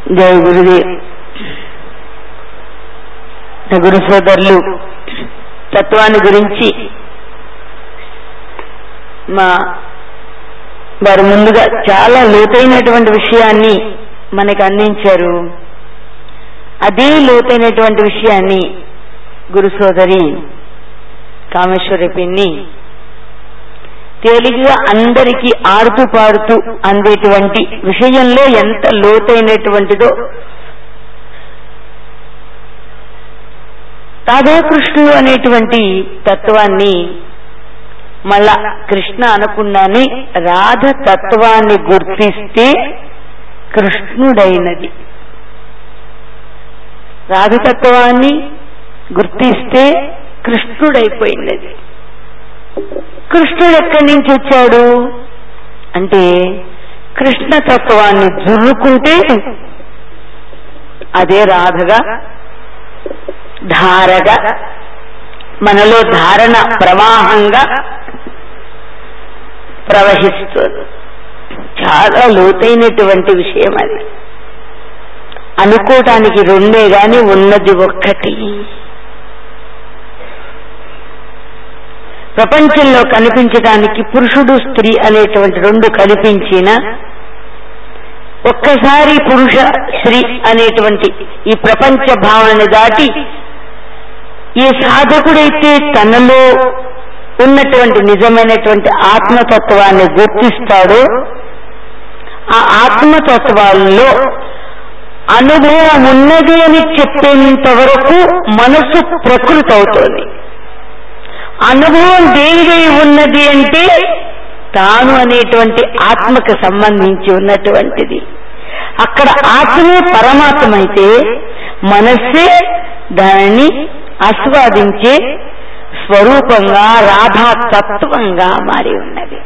జయ గురుదేవ్ నా గురు సోదరులు తత్వాన్ని గురించి మా వారు ముందుగా చాలా లోతైనటువంటి విషయాన్ని మనకు అందించారు అదే లోతైనటువంటి విషయాన్ని గురు సోదరి కామేశ్వరి పిన్ని తేలిగ్గా అందరికీ ఆడుతూ పాడుతూ అందేటువంటి విషయంలో ఎంత లోతైనటువంటిదో రాధాకృష్ణుడు అనేటువంటి తత్వాన్ని మళ్ళా కృష్ణ అనకుండానే రాధ తత్వాన్ని గుర్తిస్తే కృష్ణుడైనది రాధతత్వాన్ని గుర్తిస్తే కృష్ణుడైపోయినది కృష్ణుడు ఎక్కడి నుంచి వచ్చాడు అంటే కృష్ణతత్వాన్ని జుర్రుకుంటే అదే రాధగా ధారగా మనలో ధారణ ప్రవాహంగా ప్రవహిస్తుంది చాలా లోతైనటువంటి విషయం అది అనుకోవటానికి రెండే గాని ఉన్నది ఒక్కటి ప్రపంచంలో కనిపించడానికి పురుషుడు స్త్రీ అనేటువంటి రెండు కనిపించిన ఒక్కసారి పురుష స్త్రీ అనేటువంటి ఈ ప్రపంచ భావనని దాటి ఏ సాధకుడైతే తనలో ఉన్నటువంటి నిజమైనటువంటి ఆత్మతత్వాన్ని గుర్తిస్తాడో ఆ ఆత్మతత్వాల్లో అనుభవం ఉన్నది అని చెప్పేంత వరకు మనసు ప్రకృతి అవుతోంది అనుభవం దేనిదై ఉన్నది అంటే తాను అనేటువంటి ఆత్మకు సంబంధించి ఉన్నటువంటిది అక్కడ ఆత్మే పరమాత్మ అయితే మనస్సే దానిని ఆస్వాదించే స్వరూపంగా రాధా తత్వంగా మారి ఉన్నది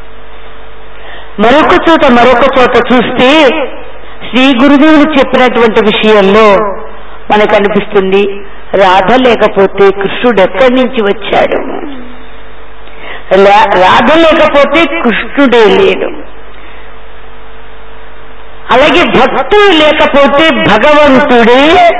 మరొక చోట మరొక చోట చూస్తే శ్రీ గురుదేవులు చెప్పినటువంటి విషయంలో మనకు అనిపిస్తుంది రాధ లేకపోతే కృష్ణుడు ఎక్కడి నుంచి వచ్చాడు రాధ లేకపోతే కృష్ణుడే లేడు అలాగే భక్తుడు లేకపోతే భగవంతుడే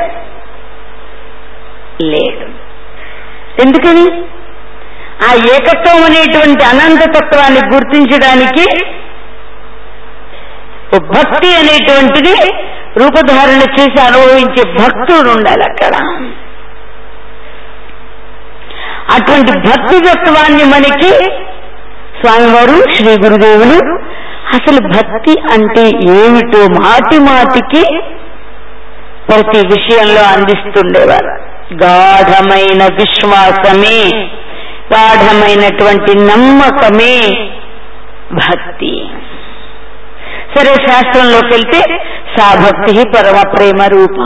లేడు ఎందుకని ఆ ఏకత్వం అనేటువంటి అనంతతత్వాన్ని గుర్తించడానికి భక్తి అనేటువంటిది రూపధారణ చేసి అనుభవించే భక్తుడు ఉండాలి అక్కడ అటువంటి భక్తి తత్వాన్ని మనకి స్వామివారు శ్రీ గురుదేవులు అసలు భక్తి అంటే ఏమిటో మాటి మాటికి ప్రతి విషయంలో అందిస్తుండేవారు గాఢమైన విశ్వాసమే గాఢమైనటువంటి నమ్మకమే భక్తి సరే శాస్త్రంలోకి వెళ్తే సా భక్తి పరమ ప్రేమ రూప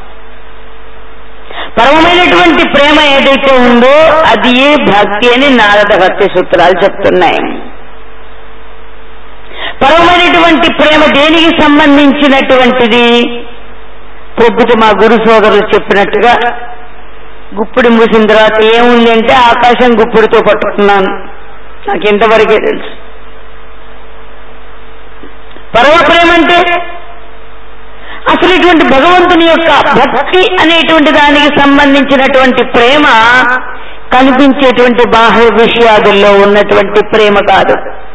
పరమమైనటువంటి ప్రేమ ఏదైతే ఉందో అది ఏ భక్తి అని నారద భక్తి సూత్రాలు చెప్తున్నాయి పరమమైనటువంటి ప్రేమ దేనికి సంబంధించినటువంటిది పొద్దుట మా గురు సోదరులు చెప్పినట్టుగా గుప్పుడు మూసిన తర్వాత ఏముంది అంటే ఆకాశం గుప్పుడితో పట్టుకున్నాను నాకు ఇంతవరకే తెలుసు పరమ ప్రేమ అంటే అసలు ఇటువంటి భగవంతుని యొక్క భక్తి అనేటువంటి దానికి సంబంధించినటువంటి ప్రేమ కనిపించేటువంటి బాహ్య విషయాదుల్లో ఉన్నటువంటి ప్రేమ కాదు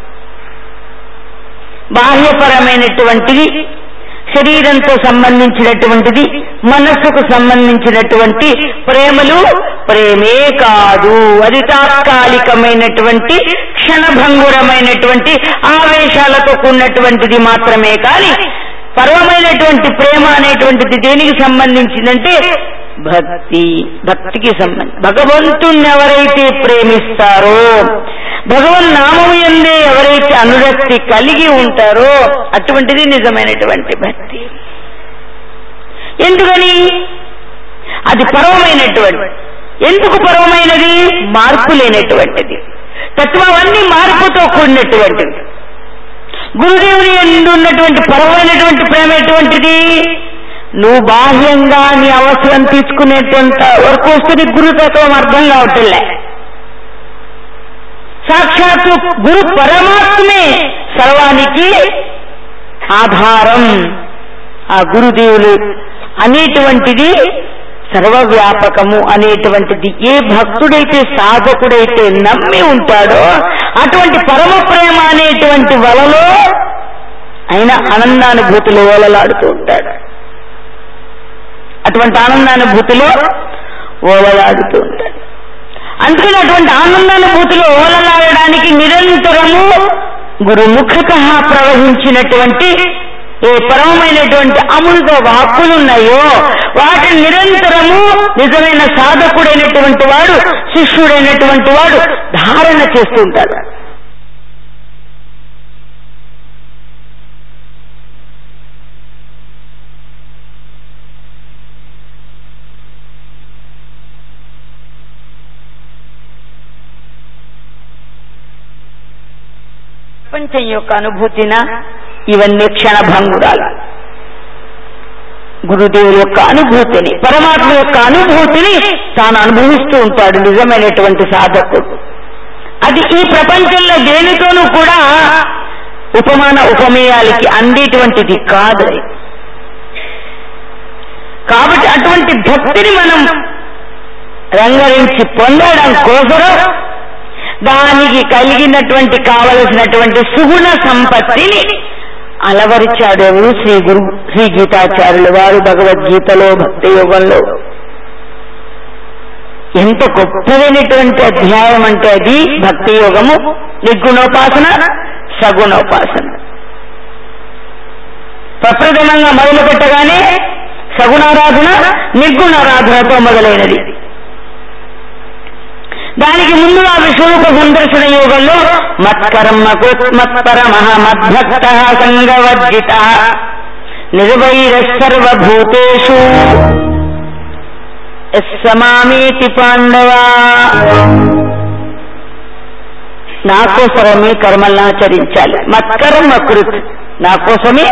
బాహ్యపరమైనటువంటిది శరీరంతో సంబంధించినటువంటిది మనస్సుకు సంబంధించినటువంటి ప్రేమలు ప్రేమే కాదు అది తాత్కాలికమైనటువంటి క్షణభంగురమైనటువంటి ఆవేశాలతో కూడినటువంటిది మాత్రమే కానీ పరమైనటువంటి ప్రేమ అనేటువంటిది దేనికి సంబంధించిందంటే భక్తి భక్తికి సంబంధం భగవంతుణ్ణి ఎవరైతే ప్రేమిస్తారో భగవన్ నామము ఎందే ఎవరైతే అనురక్తి కలిగి ఉంటారో అటువంటిది నిజమైనటువంటి భక్తి ఎందుకని అది పరవమైనటువంటి ఎందుకు పరవమైనది మార్పు లేనటువంటిది తత్వమన్నీ మార్పుతో కూడినటువంటిది గురుదేవుని ఎందు ఉన్నటువంటి పరమైనటువంటి ప్రేమ ఎటువంటిది నువ్వు బాహ్యంగా నీ అవసరం తీసుకునేటంత వరకు వస్తుంది గురుతత్వం అర్థం కావట్లే సాక్షాత్తు గురు పరమాత్మే సర్వానికి ఆధారం ఆ గురుదేవులు అనేటువంటిది సర్వవ్యాపకము అనేటువంటిది ఏ భక్తుడైతే సాధకుడైతే నమ్మి ఉంటాడో అటువంటి పరమ ప్రేమ అనేటువంటి వలలో ఆయన ఆనందానుభూతిలో ఓలలాడుతూ ఉంటాడు అటువంటి ఆనందానుభూతిలో ఓలలాడుతూ ఉంటాడు అందుకని అటువంటి ఆనందానుభూతిలో ఓలలాడడానికి నిరంతరము గురుముఖత ప్రవహించినటువంటి ఏ పరమమైనటువంటి అమృత వాక్కులున్నాయో వాటిని నిరంతరము నిజమైన సాధకుడైనటువంటి వాడు శిష్యుడైనటువంటి వాడు ధారణ చేస్తూ ఉంటాడు ప్రపంచం యొక్క అనుభూతిన ఇవన్నీ క్షణభంగురాలు గురుదేవుల యొక్క అనుభూతిని పరమాత్మ యొక్క అనుభూతిని తాను అనుభవిస్తూ ఉంటాడు నిజమైనటువంటి సాధకుడు అది ఈ ప్రపంచంలో దేనితోనూ కూడా ఉపమాన ఉపమేయాలకి అందేటువంటిది కాదు కాబట్టి అటువంటి భక్తిని మనం రంగరించి పొందడం కోసం దానికి కలిగినటువంటి కావలసినటువంటి సుగుణ సంపత్తిని అలవరిచాడు ఎవరు శ్రీ గురు శ్రీ గీతాచార్యులు వారు భగవద్గీతలో భక్తి యోగంలో ఎంత గొప్పదైనటువంటి అధ్యాయం అంటే అది భక్తి యోగము నిర్గుణోపాసన సగుణోపాసన ప్రప్రథమంగా మొదలు పెట్టగానే సగుణారాధన నిర్గుణారాధనతో మొదలైనది దానికి ముందుగా విశ్వరూప సందర్శన యోగంలో మత్కర్మకు మత్పరమ మద్భక్త సంగవర్జిత నిర్వైర సర్వభూతేషు సమామేతి పాండవా నా కోసమే కర్మలను ఆచరించాలి మత్కర్మ కృత్ నా కోసమే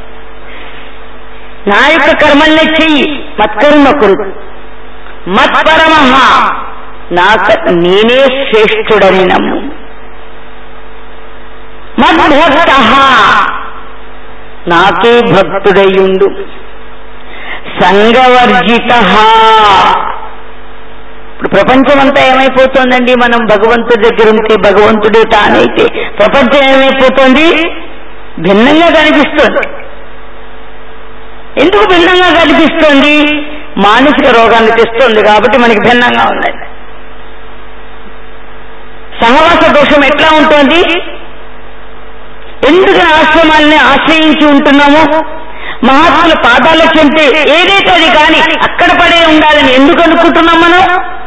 నా యొక్క కర్మల్ని చెయ్యి మత్కర్మ కృత్ మత్పరమ నాకు నేనే శ్రేష్ఠుడని నమ్ము మద్భక్త నాకే భక్తుడయ్యుండు సంగవర్జిత ఇప్పుడు ప్రపంచం అంతా ఏమైపోతుందండి మనం భగవంతుడి దగ్గర ఉంటే భగవంతుడే తానైతే ప్రపంచం ఏమైపోతుంది భిన్నంగా కనిపిస్తుంది ఎందుకు భిన్నంగా కనిపిస్తుంది మానసిక రోగాన్ని తెస్తుంది కాబట్టి మనకి భిన్నంగా ఉంది సహవాస దోషం ఎట్లా ఉంటుంది ఎందుకు ఆశ్రమాల్ని ఆశ్రయించి ఉంటున్నాము మహాత్ముల పాదాల చెంటే ఏదైతే అది కానీ అక్కడ పడే ఉండాలని ఎందుకు అనుకుంటున్నాం మనం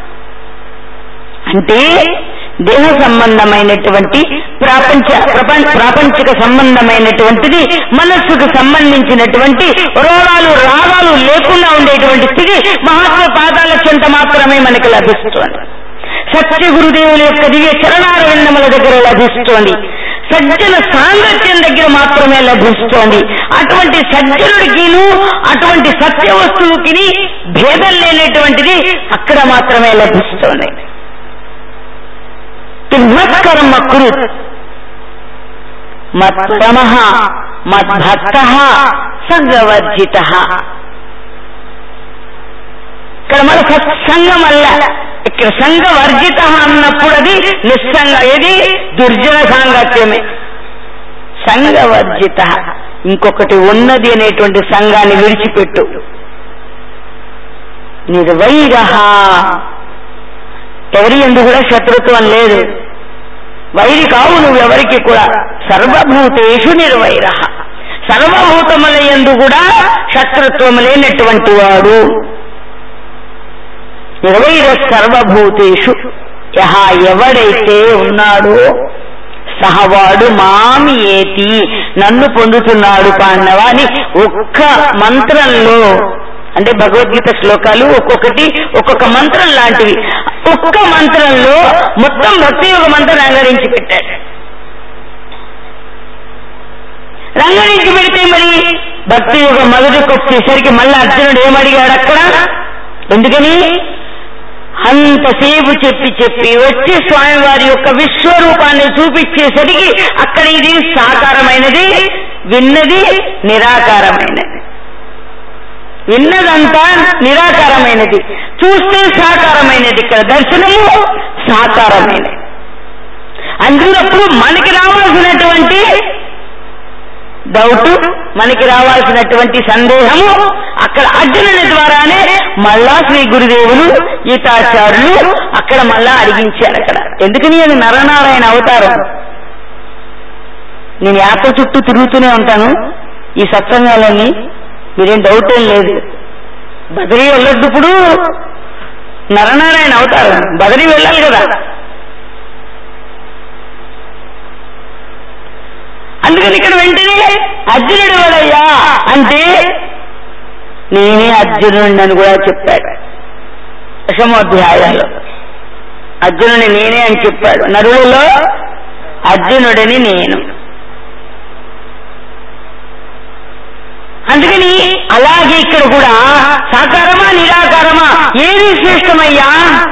అంటే దేహ సంబంధమైనటువంటి ప్రాపంచ ప్రపంచ ప్రాపంచిక సంబంధమైనటువంటిది మనస్సుకు సంబంధించినటువంటి రోగాలు రాగాలు లేకుండా ఉండేటువంటి స్థితి మహాత్మ పాదాల చెంత మాత్రమే మనకి లభిస్తుంది సత్య గురుదేవుల యొక్క దివ్య చరణారవిందముల దగ్గర లభిస్తోంది సజ్జన సాంగత్యం దగ్గర మాత్రమే లభిస్తోంది అటువంటి సజ్జనుడికిను అటువంటి సత్య వస్తువుకి భేదం లేనటువంటిది అక్కడ మాత్రమే లభిస్తోంది మత్కర్మ కురు మత్పరమ మద్భక్త సంగవర్జిత ఇక్కడ మన సత్సంగం అల్ల ఇక్కడ సంఘ వర్జిత అన్నప్పుడు అది నిస్సంగ ఏది దుర్జన సాంగత్యమే సంఘవర్జిత ఇంకొకటి ఉన్నది అనేటువంటి సంఘాన్ని విడిచిపెట్టు నిర్వైర ఎవరి ఎందు కూడా శత్రుత్వం లేదు వైరి కావు నువ్వెవరికి కూడా సర్వభూతేషు నిర్వైర సర్వభూతముల ఎందు కూడా శత్రుత్వం లేనటువంటి వాడు నిర్వైర సర్వభూతేషు యహ ఎవడైతే ఉన్నాడో సహవాడు మామి ఏతి నన్ను పొందుతున్నాడు పాండవ అని ఒక్క మంత్రంలో అంటే భగవద్గీత శ్లోకాలు ఒక్కొక్కటి ఒక్కొక్క మంత్రం లాంటివి ఒక్క మంత్రంలో మొత్తం భక్తి యోగ మంత్రం రంగరించి పెట్టాడు రంగరించి పెడితే మరి భక్తి యోగ మొదటికి వచ్చేసరికి మళ్ళీ అర్జునుడు ఏమడిగాడు అక్కడ ఎందుకని అంతసేపు చెప్పి చెప్పి వచ్చి స్వామివారి యొక్క విశ్వరూపాన్ని చూపించేసరికి అక్కడ ఇది సాకారమైనది విన్నది నిరాకారమైనది విన్నదంతా నిరాకారమైనది చూస్తే సాకారమైనది ఇక్కడ దర్శనము సాకారమైనది అందుకప్పుడు మనకి రావాల్సినటువంటి డౌట్ మనకి రావాల్సినటువంటి సందేహము అక్కడ అర్జునుని ద్వారానే మళ్ళా శ్రీ గురుదేవులు గీతాచార్యులు అక్కడ మళ్ళా అడిగించారు అక్కడ ఎందుకని అది నరనారాయణ అవతారం నేను యాత్ర చుట్టూ తిరుగుతూనే ఉంటాను ఈ సత్సంగాలన్నీ మీరేం డౌట్ ఏం లేదు బదరీ వెళ్ళొద్దు ఇప్పుడు నరనారాయణ అవతారం బదరీ వెళ్ళాలి కదా అందుకని ఇక్కడ వెంటనే అర్జునుడు ఎవడయ్యా అంటే నేనే అర్జునుడిని అని కూడా చెప్పాడు దశమోధ్యాయంలో అర్జునుని నేనే అని చెప్పాడు నరులలో అర్జునుడిని నేను అందుకని అలాగే ఇక్కడ కూడా సాకారమా నిరాకారమా ఏది శ్రేష్టమయ్యా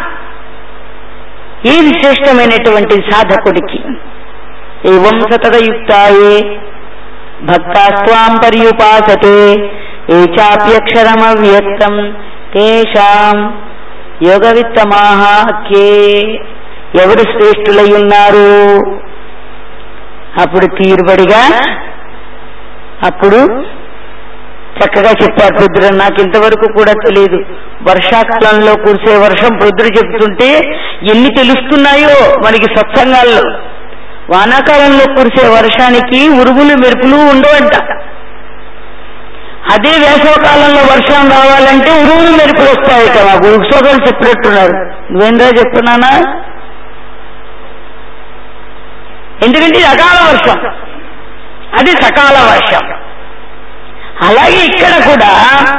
ఏది శ్రేష్టమైనటువంటి సాధకుడికి ఏవం సతతయుక్తాయే భక్తాస్వాం పర్యుపాసతే ఏ చాప్యక్షరమవ్యక్తం తేషాం యోగవిత్తమాహాఖ్యే ఎవరు శ్రేష్ఠులై ఉన్నారు అప్పుడు తీరుబడిగా అప్పుడు చక్కగా చెప్పారు రుద్ర నాకు ఇంతవరకు కూడా తెలియదు వర్షాకాలంలో కురిసే వర్షం రుద్ర చెప్తుంటే ఎన్ని తెలుస్తున్నాయో మనకి సత్సంగాల్లో వానాకాలంలో కురిసే వర్షానికి ఉరుములు మెరుపులు ఉండవంట అదే వేసవకాలంలో వర్షం రావాలంటే ఉరుములు మెరుపులు వస్తాయి కదా ఉత్సవాలు చెప్పినట్టున్నారు నువ్వేంద్రా చెప్తున్నానా ఎందుకంటే ఇది అకాల వర్షం అది సకాల వర్షం అలాగే ఇక్కడ కూడా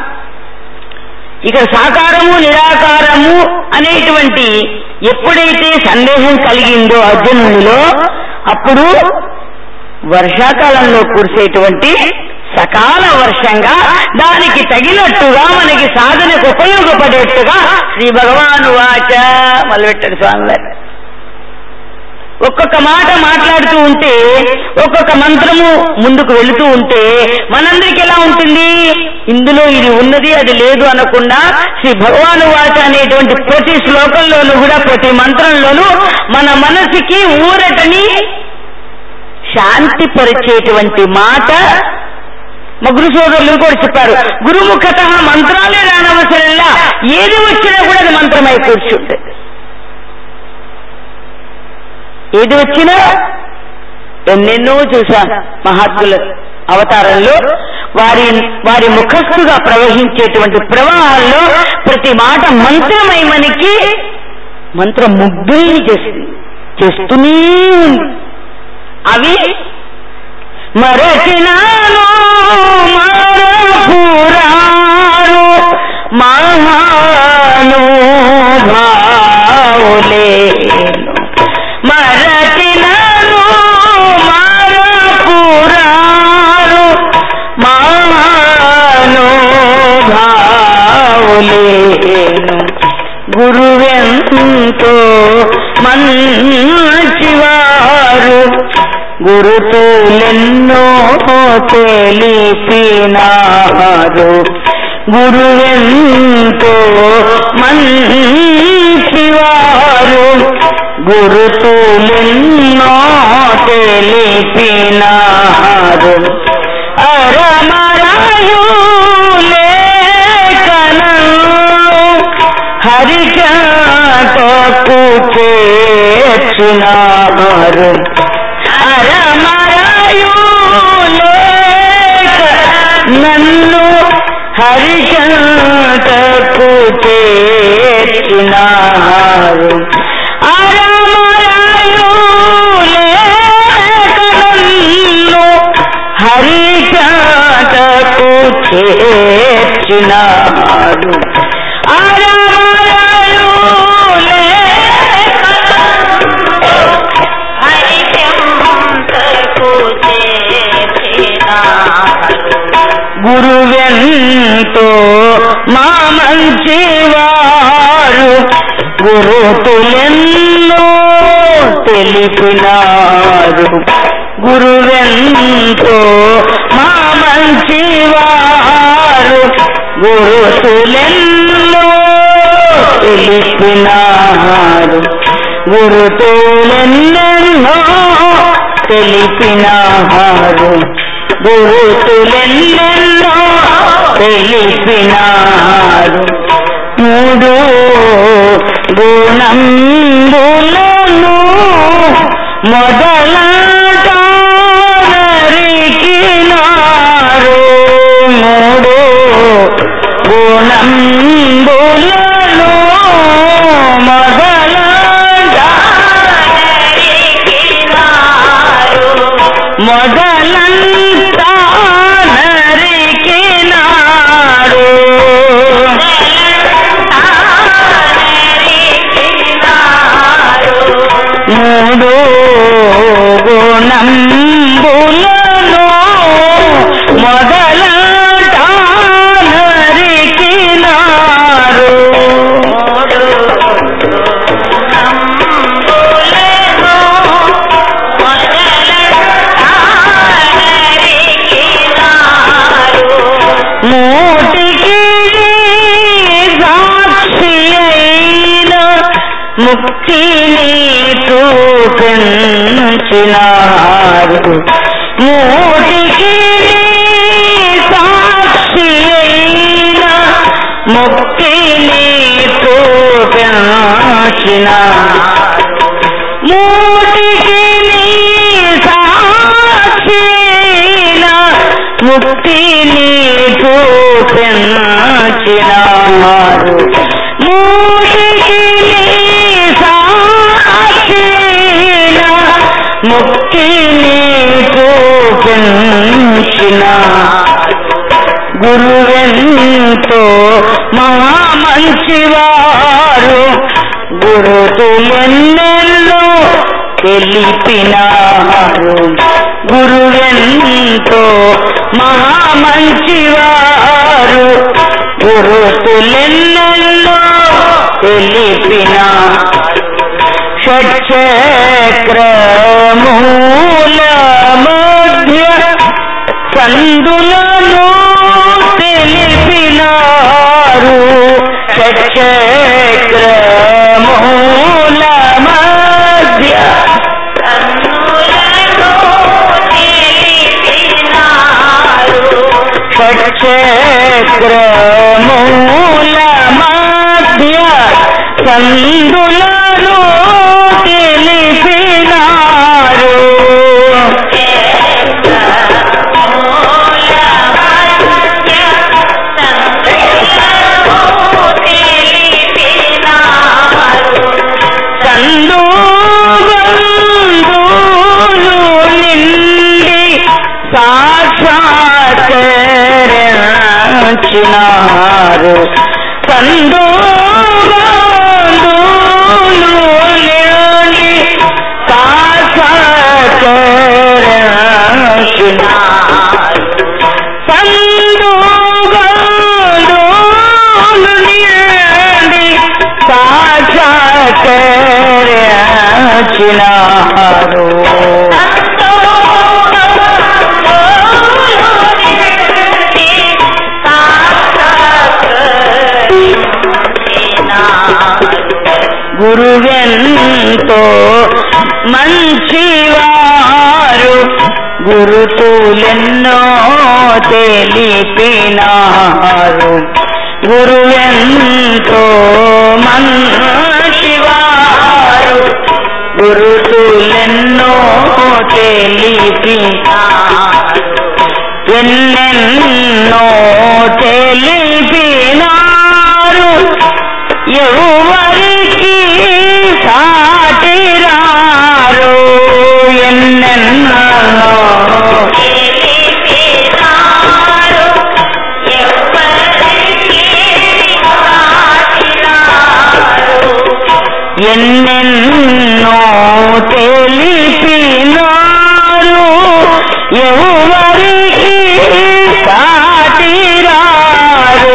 ఇక్కడ సాకారము నిరాకారము అనేటువంటి ఎప్పుడైతే సందేహం కలిగిందో అర్జునునిలో అప్పుడు వర్షాకాలంలో కురిసేటువంటి సకాల వర్షంగా దానికి తగినట్టుగా మనకి సాధనకు ఉపయోగపడేట్టుగా శ్రీ భగవాను వాచ మొదలుపెట్టాడు స్వామి గారు ఒక్కొక్క మాట మాట్లాడుతూ ఉంటే ఒక్కొక్క మంత్రము ముందుకు వెళుతూ ఉంటే మనందరికి ఎలా ఉంటుంది ఇందులో ఇది ఉన్నది అది లేదు అనకుండా శ్రీ భగవాను వాచ అనేటువంటి ప్రతి శ్లోకంలోనూ కూడా ప్రతి మంత్రంలోనూ మన మనసుకి ఊరటని శాంతి పరిచేటువంటి మాట మా గురు సోదరులు కూడా చెప్పారు గురుముఖత మంత్రాలే రానవసరంలా ఏది వచ్చినా కూడా అది మంత్రమై కూర్చుంటుంది ఏది వచ్చినా ఎన్నెన్నో చూశాం మహాత్ముల అవతారంలో వారి వారి ముఖస్థుగా ప్రవహించేటువంటి ప్రవాహాల్లో ప్రతి మాట మంత్రమై మనకి మంత్రం ముగ్గురిని చేస్తుంది చేస్తూనే ఉంది అవి మరచినాను మరపురాను మహాను భావులేను మరచినాను మరపురాను మహాను భావులేను గురువెంతో మంచివారు గురుతులెన్నో తెలిపినారు గురువెంతో మంచివారు గురుతులెన్నో తెలిపినారు అరమరాయు లేఖనము హరికటకు చేర్చినారు అరమరాయు లేఖ నన్ను హరికటకు చేర్చినారు అరమరాయు లేఖ నన్ను హరికటకు చేర్చినారు అరమరాయు లేఖ గురువెంతో మా మంచివారు గురుతులెన్నో తెలిపినారు గురువెంతో మా మంచివారు గురు గురుతులెన్నో తెలిపినారు గురుతులెన్నెన్నో తెలిపినారు గురుతులెన్నెన్నో తెలిపినారు మూడు గుణంబులను మొదలట నరికినారు మూడు గుణంబులను మొదలట నరికినారు మొదలంతా నరికినారు మూడు గుణంబులను మొదలట నరికినారు మూటికి సాక్షి అయిన ముక్తిని చూపించినారు మూటికి సాక్షి అయిన ముక్తిని చూపించినారు మూటికి సాక్షిన ముక్తిని చూపించినారు మూటికి సాక్షిన ముక్తిని చూపించినారు గురువెంతో మహా మంచివారు గురుతులెన్నెల్లో తెలిపినారు గురువెంతో మహా మంచివారు గురుతులెన్నెల్లో తెలిపినారు షట్చక్రమూల మధ్య సందులను తెలిపినారు షట్చక్రమూల మధ్య షట్చక్రమూల మధ్య సందులను తెలిపినారు సందు బంధువులు నిండి సాక్షాత్కరించినారు సందు బంధువులు నిండి సాక్షాత్కరించినారు సందు బంధువులు నిండి సాక్షాత్కరించినారు గురువెంతో మంచివారు గురుతులెన్నో తెలిపినారు గురువెంతో మంచివారు గురుతులెన్నో తెలిపినారు ఎన్నెన్నో తెలిపినారు ఎవరికి సాటిరారు ఎన్నెన్నో ఎన్నెన్నో తెలిపినారు ఎవరికి సాటిరారు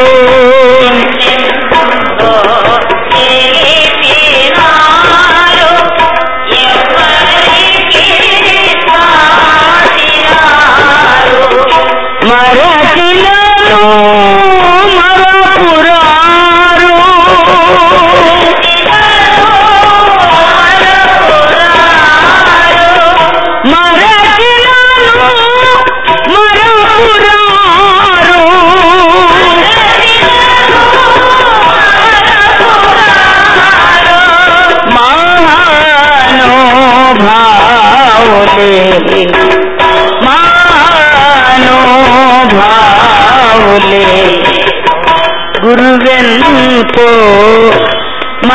మరచిలను మరవలేరు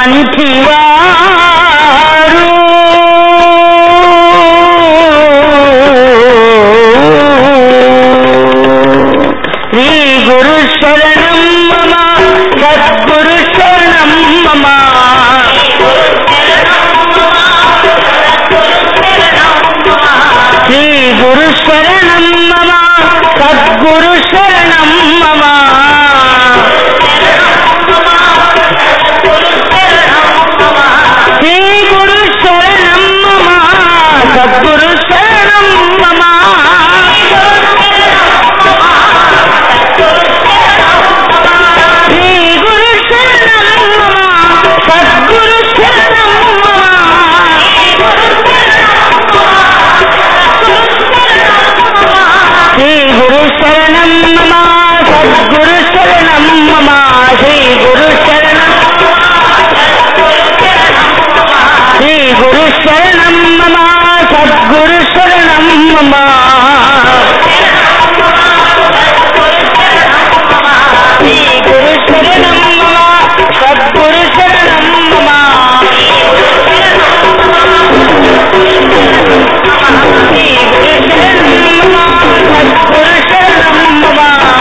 మంచివారు శ్రీ గురు శరణం మమ సద్గురు శరణం మమ శ్రీ గురు శరణం మమ సద్గురు శరణం మమ శ్రీ గురు శరణం మమ సద్గురు శరణం మమ శ్రీ గురు శరణం మమ సద్గురు శరణం మమ శ్రీ గురు శరణం మమ సద్గురు శరణం మమ శ్రీ గురు శరణం శ్రీ గురు శరణం మమ సద్గురు శరణం మమ శ్రీ గురు శరణం మమ సద్గురు శరణం మమ శ్రీ గురు శరణం మమ సద్గురు శరణం మమ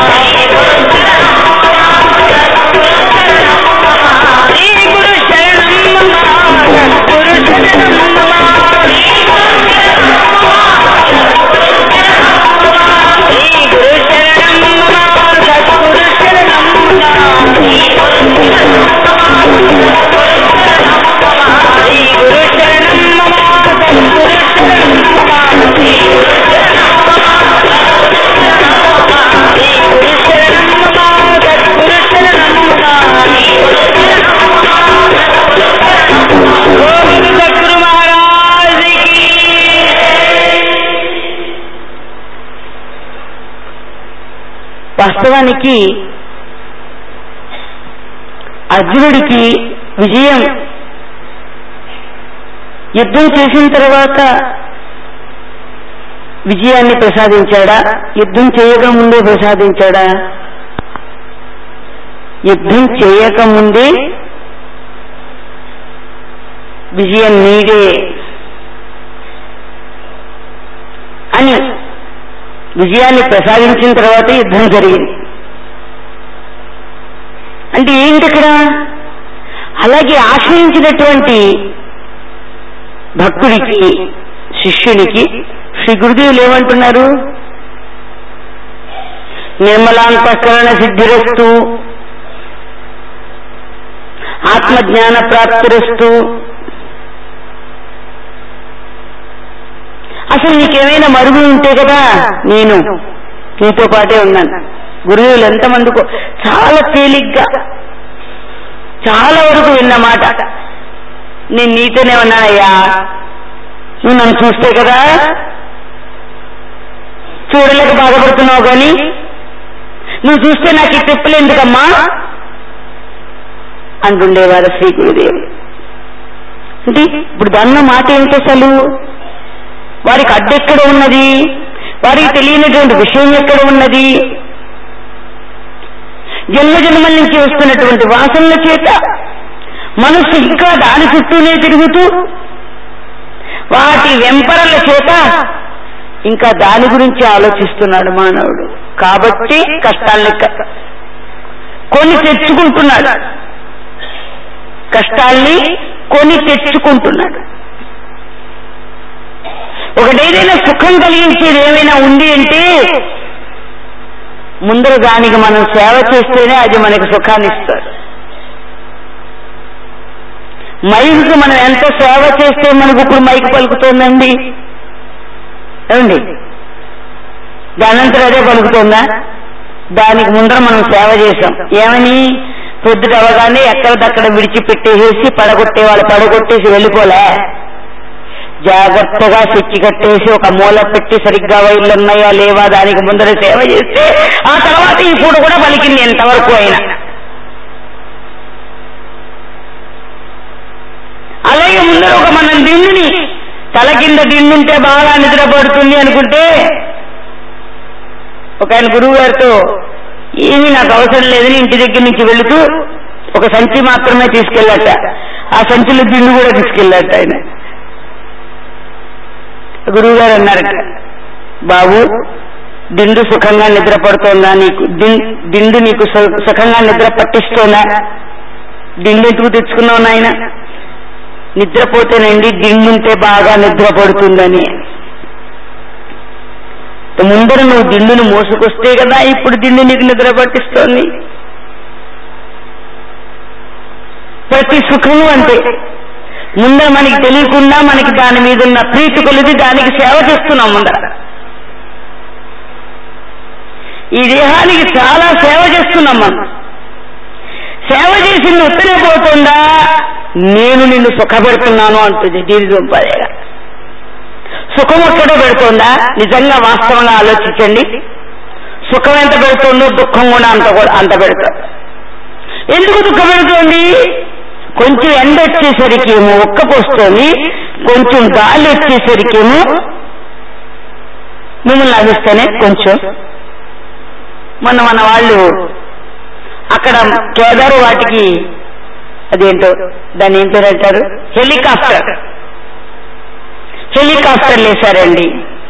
శ్రీ గురు శరణం మమ సద్గురు శరణం మమ శ్రీ గురు శరణం మమ సద్గురు శరణం మమ శ్రీ గురు శరణం మమ సద్గురు శరణం మమ శ్రీ గురు శరణం మమ సద్గురు శరణం మమ గోవింద గురు మహారాజ్ కి వాస్తవానికి అర్జునుడికి విజయం యుద్ధం చేసిన తర్వాత విజయాన్ని ప్రసాదించాడా యుద్ధం చేయక ముందే ప్రసాదించాడా యుద్ధం చేయక ముందే విజయం నీడే అని విజయాన్ని ప్రసాదించిన తర్వాత యుద్ధం జరిగింది అంటే ఏంటి ఇక్కడ అలాగే ఆశ్రయించినటువంటి భక్తుడికి శిష్యునికి శ్రీ గురుదేవులు ఏమంటున్నారు నిర్మలాంతఃకరణ సిద్ధిరస్తు ఆత్మజ్ఞాన ప్రాప్తిరస్తు అసలు నీకేమైనా మరుగు ఉంటే కదా నేను నీతో పాటే ఉన్నాను గురువులు ఎంతమందికో చాలా తేలిగ్గా చాలా వరకు విన్నమాట నేను నీతోనే ఉన్నానయ్యా నువ్వు నన్ను చూస్తే కదా చూడలేక బాధపడుతున్నావు కానీ నువ్వు చూస్తే నాకు ఈ తిప్పులు ఎందుకమ్మా అంటుండేవారు శ్రీ గురుదేవులు అంటే ఇప్పుడు దాన్న మాట ఏంటి అసలు వారికి అడ్డెక్కడ ఉన్నది వారికి తెలియనటువంటి విషయం ఎక్కడ ఉన్నది జన్మ జన్మల నుంచి వస్తున్నటువంటి వాసనల చేత మనస్సు ఇంకా దాని చుట్టూనే తిరుగుతూ వాటి వెంపరల చేత ఇంకా దాని గురించి ఆలోచిస్తున్నాడు మానవుడు కాబట్టి కష్టాల్ని క- కొని తెచ్చుకుంటున్నాడు కష్టాల్ని కొని తెచ్చుకుంటున్నాడు ఒకటేదైనా సుఖం కలిగించేది ఏమైనా ఉంది అంటే ముందర దానికి మనం సేవ చేస్తేనే అది మనకి సుఖాన్ని ఇస్తారు మైకి మనం ఎంత సేవ చేస్తే మనకు ఇప్పుడు మైకి పలుకుతోందండి ఏమండి దానంతరం అదే పలుకుతుందా దానికి ముందర మనం సేవ చేశాం ఏమని పొద్దుట అవగానే ఎక్కడిదక్కడ విడిచిపెట్టేసేసి పడగొట్టే వాళ్ళు పడగొట్టేసి వెళ్ళిపోలే జాగ్రత్తగా స్విచ్ కట్టేసి ఒక మూల పెట్టి సరిగ్గా వైర్లు ఉన్నాయా లేవా దానికి ముందర సేవ చేస్తే ఆ తర్వాత ఈ పూట కూడా పలికింది ఎంతవరకు అయినా అలాగే ముందర ఒక మనం దిండుని తల కింద దిండుంటే బాగా నిద్ర పడుతుంది అనుకుంటే ఒక ఆయన గురువు గారితో ఏమీ నాకు అవసరం లేదని ఇంటి దగ్గర నుంచి వెళుతూ ఒక సంచి మాత్రమే తీసుకెళ్ళట ఆ సంచిలో దిండు కూడా తీసుకెళ్ళాట ఆయన గురువు గారు అన్నారట బాబు దిండు సుఖంగా నిద్ర పడుతోందా నీకు దిం- దిండు నీకు సు- సుఖంగా నిద్ర పట్టిస్తోందా దిండు ఎందుకు తెచ్చుకున్నావు నాయన నిద్రపోతేనండి దిండుంటే బాగా నిద్ర పడుతుందని ముందర నువ్వు దిండును మోసుకొస్తే కదా ఇప్పుడు దిండు నీకు నిద్ర పట్టిస్తోంది ప్రతి సుఖము అంటే ముందర మనకి తెలియకుండా మనకి దాని మీద ఉన్న ప్రీతి కొలిది దానికి సేవ చేస్తున్నాం ముందర ఈ దేహానికి చాలా సేవ చేస్తున్నాం మనం సేవ చేసింది ఉత్తరే పోతుందా నేను నిన్ను సుఖపెడుతున్నాను అంటుంది దీర్ఘంపదేగా సుఖం ఒక్కడే పెడుతుందా నిజంగా వాస్తవంగా ఆలోచించండి సుఖం ఎంత పెడుతుందో దుఃఖం కూడా అంత కూడా అంత పెడుతుంది ఎందుకు దుఃఖం పెడుతోంది కొంచెం ఎండ వచ్చేసరికి ఏమో ఒక్కపోస్తుంది కొంచెం గాలి వచ్చేసరికేమో మిమ్మల్ని లభిస్తేనే కొంచెం మొన్న మన వాళ్ళు అక్కడ కేదారు వాటికి అదేంటో దాన్ని ఏం పేరు అంటారు హెలికాప్టర్ హెలికాప్టర్లు వేశారండి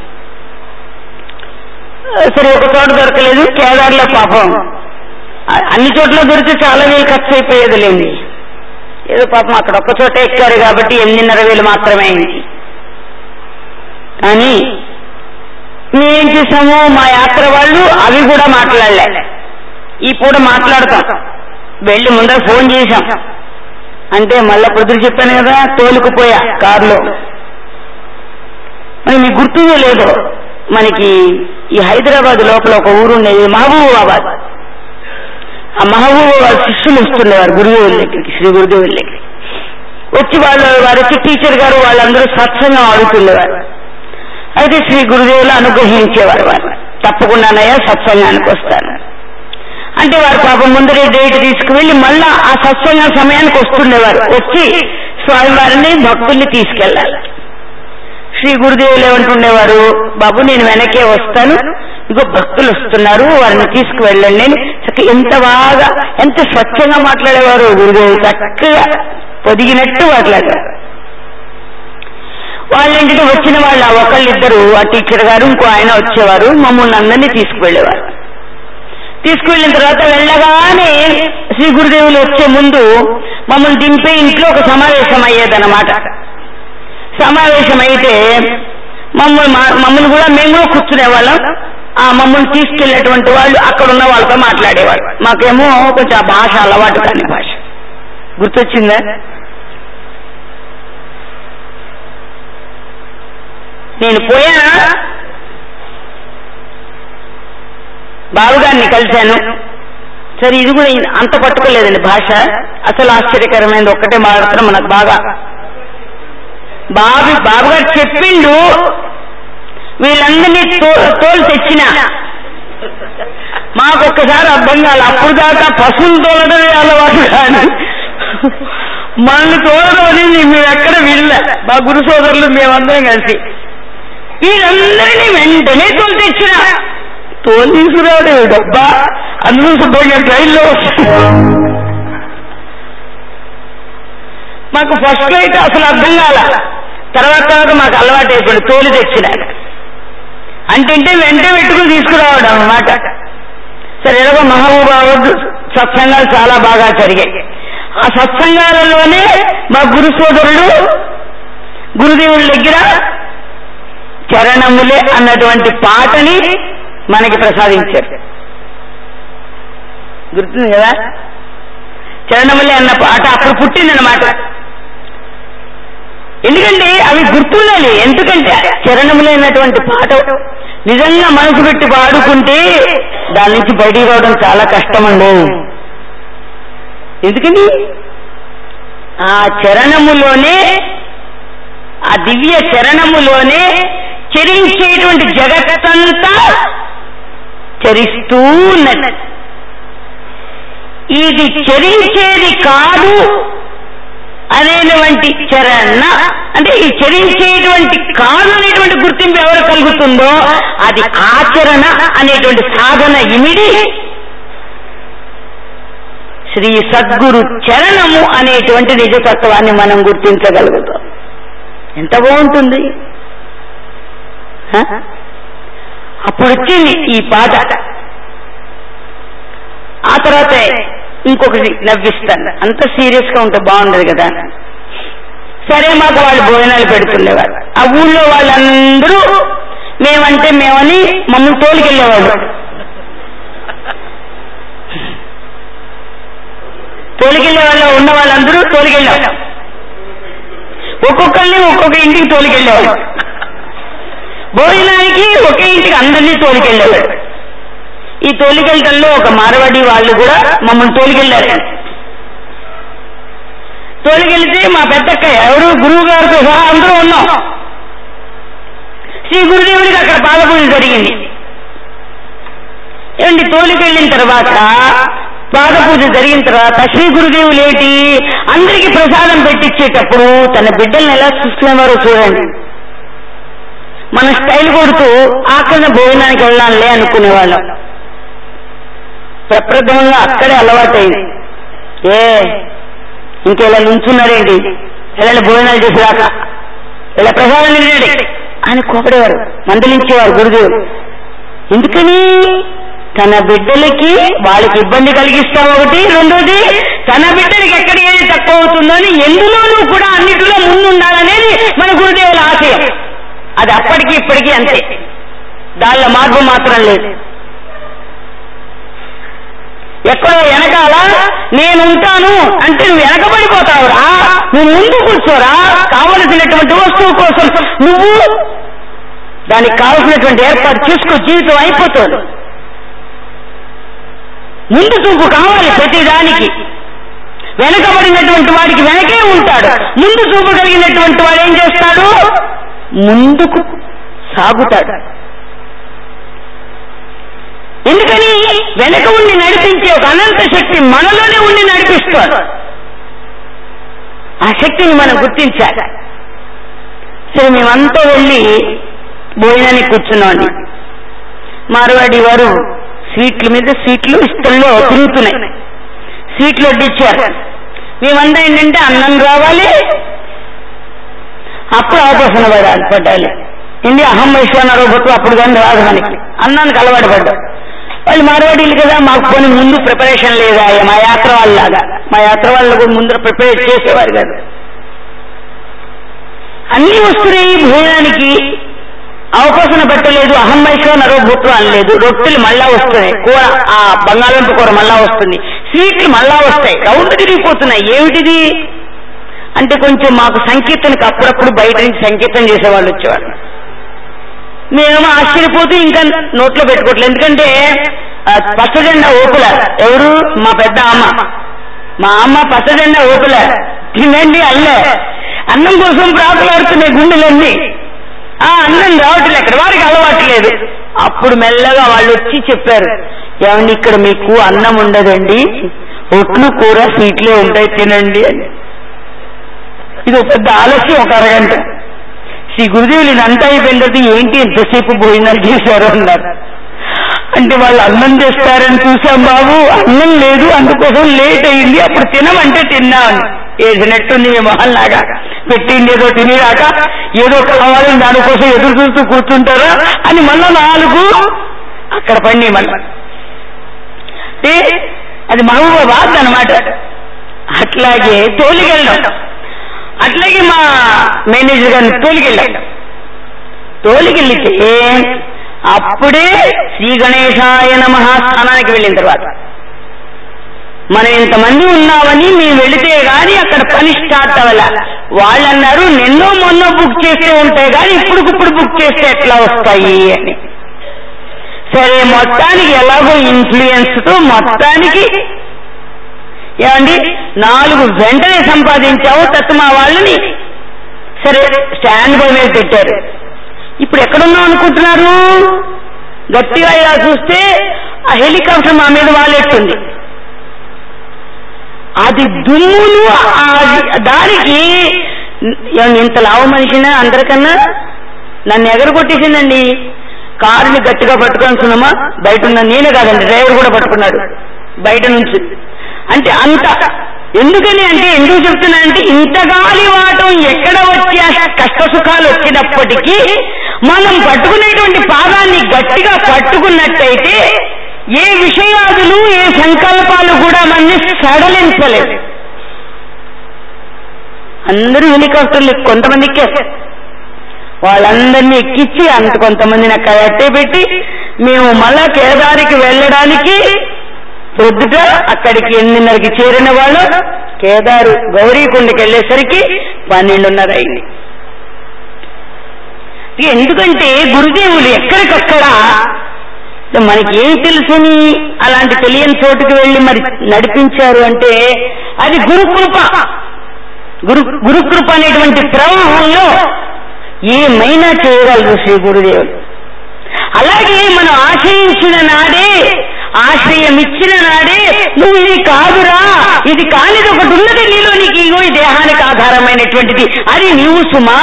సరే ఒక చోట దొరకలేదు కేదార్లో పాపం అ- అన్ని చోట్ల దొరికితే చాలా వేలు ఖర్చు అయిపోయేదిలేండి ఏదో పాపం అక్కడ ఒక్క చోట ఎక్కారు కాబట్టి ఎనిమిదిన్నర వేలు మాత్రమే అయింది కానీ మేమేం చేసాము మా యాత్ర వాళ్ళు అవి కూడా మాట్లాడలే ఈ పూట మాట్లాడతాం వెళ్ళి ముందర ఫోన్ చేశాం అంటే మళ్ళా పొద్దురు చెప్పాను కదా తోలుకుపోయా కారులో మరి మీకు గుర్తుందో లేదో మనకి ఈ హైదరాబాద్ లోపల ఒక ఊరు ఉండేది మహబూబాబాద్ ఆ మహబూబాబాద్ శిష్యులు వస్తుండేవారు గురుదేవుల దగ్గరికి శ్రీ గురుదేవుల దగ్గరికి వచ్చి వాళ్ళు వారు వచ్చి టీచర్ గారు వాళ్ళందరూ సత్సంగం ఆడుతుండేవారు అయితే శ్రీ గురుదేవులు అనుగ్రహించేవారు వారు తప్పకుండానయ్యా సత్సంగానికి వస్తాను అంటే వారు పాపం ముందరే డేట్ తీసుకువెళ్లి మళ్ళా ఆ సత్సంగ సమయానికి వస్తుండేవారు వచ్చి స్వామివారిని భక్తుల్ని తీసుకెళ్లాలి శ్రీ గురుదేవులు ఏమంటుండేవారు బాబు నేను వెనకే వస్తాను ఇగో భక్తులు వస్తున్నారు వారిని తీసుకువెళ్ళండి అని చక్క ఎంత బాగా ఎంత స్వచ్ఛంగా మాట్లాడేవారు గురుదేవులు చక్కగా పొదిగినట్టు మాట్లాడారు వాళ్ళేంటంటే వచ్చిన వాళ్ళ ఒకళ్ళిద్దరు ఆ టీచర్ గారు ఇంకో ఆయన వచ్చేవారు మమ్మల్ని అందరినీ తీసుకువెళ్ళేవారు తీసుకువెళ్ళిన తర్వాత వెళ్ళగానే శ్రీ గురుదేవులు వచ్చే ముందు మమ్మల్ని దింపే ఇంట్లో ఒక సమావేశం అయ్యేదన్నమాట సమావేశం అయితే మమ్మల్ని మా- మమ్మల్ని కూడా మేము కూడా కూర్చునే వాళ్ళం ఆ మమ్మల్ని తీసుకెళ్ళినటువంటి వాళ్ళు అక్కడ ఉన్న వాళ్ళతో మాట్లాడేవాళ్ళు మాకేమో కొంచెం ఆ భాష అలవాటు కాని భాష గుర్తొచ్చిందా నేను పోయానా బావుగారిని కలిశాను సరే ఇది కూడా ఈయన అంత పట్టుకోలేదండి భాష అసలు ఆశ్చర్యకరమైనది ఒక్కటే మాత్రం మనకు బాగా బాబు బాబుగారు చెప్పిండు వీళ్ళందరినీ తో తోలు తెచ్చిన మాకు ఒక్కసారి అర్థం కాదు అప్పుడు దాకా పశువులు తోలడమే అలవాటు కాదు మనల్ని తోలడం అనేది మేము ఎక్కడ వినలే మా గురు సోదరులు మేమందరం కలిసి వీళ్ళందరినీ వెంటనే తోలు తెచ్చిన తోలు తీసుకురావడం డబ్బా అందరూ శుభ్రంగా ట్రైన్లో మాకు ఫస్ట్ అయితే అసలు అర్థం కాల తర్వాత తర్వాత మాకు అలవాటు అయిపోయింది తోలు తెచ్చిన అంటే వెంటనే పెట్టుకుని తీసుకురావడం అన్నమాట సరే ఎలాగో మహబూబాబాద్ సత్సంగాలు చాలా బాగా జరిగాయి ఆ సత్సంగాలలోనే మా గురు సోదరుడు గురుదేవుల దగ్గర చరణములే అన్నటువంటి పాటని మనకి ప్రసాదించారు గుర్తుంది కదా చరణములే అన్న పాట అప్పుడు పుట్టిందన్నమాట ఎందుకంటే అవి గుర్తుండాలి ఎందుకంటే చరణములే అన్నటువంటి పాట నిజంగా మనసు పెట్టి పాడుకుంటే దాని నుంచి బయటికి రావడం చాలా కష్టమండి ఎందుకని ఆ చరణములోనే ఆ దివ్య చరణములోనే చరించేటువంటి జగత్తంతా చరిస్తూ ఉన్నది ఇది చరించేది కాదు అనేటువంటి చరణ అంటే ఈ చరించేటువంటి కాదు అనేటువంటి గుర్తింపు ఎవరు కలుగుతుందో అది ఆచరణ అనేటువంటి సాధన ఇమిడి శ్రీ సద్గురు చరణము అనేటువంటి నిజతత్వాన్ని మనం గుర్తించగలుగుతాం ఎంత బాగుంటుంది హ? అప్పుడు వచ్చింది ఈ పాట ఆ తర్వాత ఇంకొకటి నవ్విస్తాను అంత సీరియస్ గా ఉంటే బాగుండదు కదా సరే మాకు వాళ్ళు భోజనాలు పెడుతుండేవారు ఆ ఊళ్ళో వాళ్ళందరూ మేమంటే మేమని మమ్మల్ని తోలికెళ్ళేవాళ్ళు తోలికెళ్ళే వాళ్ళు ఉన్న వాళ్ళందరూ తోలికెళ్ళాం ఒక్కొక్కరిని ఒక్కొక్క ఇంటికి తోలికెళ్ళేవాళ్ళు భోజనానికి ఒకే ఇంటికి అందరినీ తోలికెళ్ళేవాడు ఈ తోలికెళ్ళటంలో ఒక మారవాడి వాళ్ళు కూడా మమ్మల్ని తోలికెళ్ళారు తోలికెళ్తే మా పెద్దక్క ఎవరు గురువు గారితో సహా అందరూ ఉన్నాం శ్రీ గురుదేవుడికి అక్కడ పాదపూజ జరిగింది ఏమండి తోలికెళ్ళిన తర్వాత పాదపూజ జరిగిన తర్వాత శ్రీ గురుదేవులు ఏంటి అందరికీ ప్రసాదం పెట్టించేటప్పుడు తన బిడ్డల్ని ఎలా చూసుకునేవారో చూడండి మన స్టైల్ కొడుతూ ఆఖరణ భోజనానికి వెళ్ళాలే అనుకునేవాళ్ళం ప్రప్రథమంగా అక్కడే అలవాటైంది ఏ ఇంకెలా నుంచున్నారేంటి ఎలా భోజనాలు చేసేదాకా ఇలా ప్రసాదం తినండి అని కోపడేవారు మందలించేవారు గురుదేవుడు ఎందుకని తన బిడ్డలకి వాళ్ళకి ఇబ్బంది కలిగిస్తాం ఒకటి రెండోది తన బిడ్డలకి ఎక్కడ ఏది తక్కువ అవుతుందో అని ఎందులోనూ కూడా అన్నిటిలో ముందుండాలనేది మన గురుదేవుల ఆశయం అది అప్పటికి ఇప్పటికీ అంతే దానిలో మార్పు మాత్రం లేదు ఎక్కడో వెనకాల నేను ఉంటాను అంటే నువ్వు వెనకబడిపోతావురా నువ్వు ముందు కూర్చోరా కావలసినటువంటి వస్తువు కోసం నువ్వు దానికి కావలసినటువంటి ఏర్పాటు చేసుకో జీవితం అయిపోతుంది ముందు చూపు కావాలి ప్రతి దానికి వెనకబడినటువంటి వాడికి వెనకే ఉంటాడు ముందు చూపు కలిగినటువంటి వాడు ఏం చేస్తాడు ముందుకు సాగుతాడు ఎందుకని వెనక ఉండి నడిపించే ఒక అనంత శక్తి మనలోనే ఉండి నడిపిస్తాడు ఆ శక్తిని మనం గుర్తించాలి సరే మేమంతా వెళ్ళి భోజనానికి కూర్చున్నామండి మార్వాడి వారు స్వీట్ల మీద స్వీట్లు ఇష్టంలో తిరుగుతున్నాయి స్వీట్లు వడ్డిచ్చారు మేమంతా ఏంటంటే అన్నం రావాలి అప్పుడు ఆపోషణ పడాలి పడ్డాలి ఏంటి అహం వైశ్వనరోభత్వం అప్పుడు కానీ రాదు మనకి అన్నానికి అలవాటు పడ్డాం వాళ్ళు మార్వాడీలు కదా మాకు కొన్ని ముందు ప్రిపరేషన్ లేదా మా యాత్ర వాళ్ళలాగా మా యాత్ర వాళ్ళు కూడా ముందర ప్రిపేర్ చేసేవారు కదా అన్ని వస్తున్నాయి భోజనానికి అవకాశం పెట్టలేదు అహం వైశ్వ నరోభూత్వం అనలేదు రొట్టెలు మళ్ళా వస్తున్నాయి కూర ఆ బంగాళంపు కూర మళ్ళా వస్తుంది స్వీట్లు మళ్ళా వస్తాయి రౌండ్ తిరిగిపోతున్నాయి ఏమిటిది అంటే కొంచెం మాకు సంకీర్తనకి అప్పుడప్పుడు బయట నుంచి సంకీర్తన చేసేవాళ్ళు వచ్చేవాళ్ళు మేము ఆశ్చర్యపోతూ ఇంకా నోట్లో పెట్టుకోవట్లేదు ఎందుకంటే ఆ, పచ్చజెండా ఓపుల ఎవరు మా పెద్ద అమ్మ మా అమ్మ పచ్చజెండా ఓపుల తినండి అల్లే అన్నం కోసం ప్రాకులాడుతున్నాయి గుండెలన్నీ ఆ అన్నం రావట్లేదు ఎక్కడ వారికి అలవాటు లేదు అప్పుడు మెల్లగా వాళ్ళు వచ్చి చెప్పారు ఏమండి ఇక్కడ మీకు అన్నం ఉండదండి ఒట్లు కూర స్వీట్లే ఉంటాయి తినండి అని ఇది ఒక పెద్ద ఆలస్యం ఒక అరగంట శ్రీ గురుదేవులు ఇదంతా అయిపోయిన తర్వాత ఏంటి ఎంతసేపు భోజనాలు చేశారు అన్నారు అంటే వాళ్ళు అన్నం తెస్తారని చూసాం బాబు అన్నం లేదు అందుకోసం లేట్ అయింది అప్పుడు తినమంటే తిన్నామని వేసినట్టుంది మీ మొహల్లాగా పెట్టింది ఏదో తినేదాకా ఏదో కావాలని దానికోసం ఎదురు చూస్తూ కూర్చుంటారా అని మళ్ళా నాలుగు అక్కడ పండి మళ్ళీ అంటే అది మహబూబాబాద్ అనమాట అట్లాగే తోలికెళ్ళడం అట్లాగే మా మేనేజర్ గారిని తోలికెళ్ళాం తోలికెళ్ళితే అప్పుడే శ్రీ గణేశాయ నమ స్థానానికి వెళ్ళిన తర్వాత మనం ఇంతమంది ఉన్నామని మేము వెళితే గాని అక్కడ పని స్టార్ట్ అవ్వాల వాళ్ళు అన్నారు నిన్నో మొన్న బుక్ చేస్తే ఉంటాయి కానీ ఇప్పుడుకిప్పుడు బుక్ చేస్తే ఎట్లా వస్తాయి అని సరే మొత్తానికి ఎలాగో ఇన్ఫ్లుయెన్స్ తో మొత్తానికి ఏమండి నాలుగు వెంటనే సంపాదించావు తత్వ మా వాళ్ళని సరే స్టాండ్ బై మీద పెట్టారు ఇప్పుడు ఎక్కడున్నాం అనుకుంటున్నారు గట్టిగా ఇలా చూస్తే ఆ హెలికాప్టర్ మా మీద వాలెట్టుంది అది దుమ్ములు ఆ- దానికి ఏమండి ఇంత లావు మనిషినా అందరికన్నా నన్ను ఎగరగొట్టేసిందండి కారుని గట్టిగా పట్టుకొని సునమా బయట ఉన్న నేనే కాదండి డ్రైవర్ కూడా పట్టుకున్నాడు బయట నుంచి అంటే అంత ఎందుకని అంటే ఎందుకు చెప్తున్నానంటే ఇంత గాలివాటం ఎక్కడ వచ్చి ఆ కష్ట సుఖాలు వచ్చినప్పటికీ మనం పట్టుకునేటువంటి పాదాన్ని గట్టిగా పట్టుకున్నట్టయితే ఏ విషయాదులు ఏ సంకల్పాలు కూడా మనని సడలించలేదు అందరూ హెలికాప్టర్లు కొంతమందికే వాళ్ళందరినీ ఎక్కించి అంత కొంతమందిని అక్కడ అట్టే పెట్టి మేము మళ్ళా కేదారికి వెళ్ళడానికి ప్రొద్దుట అక్కడికి ఎనిమిదిన్నరకి చేరిన వాళ్ళు కేదారు గౌరీకుండకి వెళ్ళేసరికి పన్నెండున్నర అయింది ఇక ఎందుకంటే గురుదేవులు ఎక్కడికక్కడ మనకి ఏం తెలుసని అలాంటి తెలియని చోటుకి వెళ్ళి మరి నడిపించారు అంటే అది గురుకృప గురు గురుకృప అనేటువంటి ప్రవాహంలో ఏమైనా చేయగలరు శ్రీ గురుదేవులు అలాగే మనం ఆశ్రయించిన నాడే ఆశ్రయం ఇచ్చిన నాడే నువ్వు ఇది కాదురా ఇది కానిది ఒకటి ఉన్నది నీలో నీకు ఇగో ఈ దేహానికి ఆధారమైనటువంటిది అది నీవు సుమా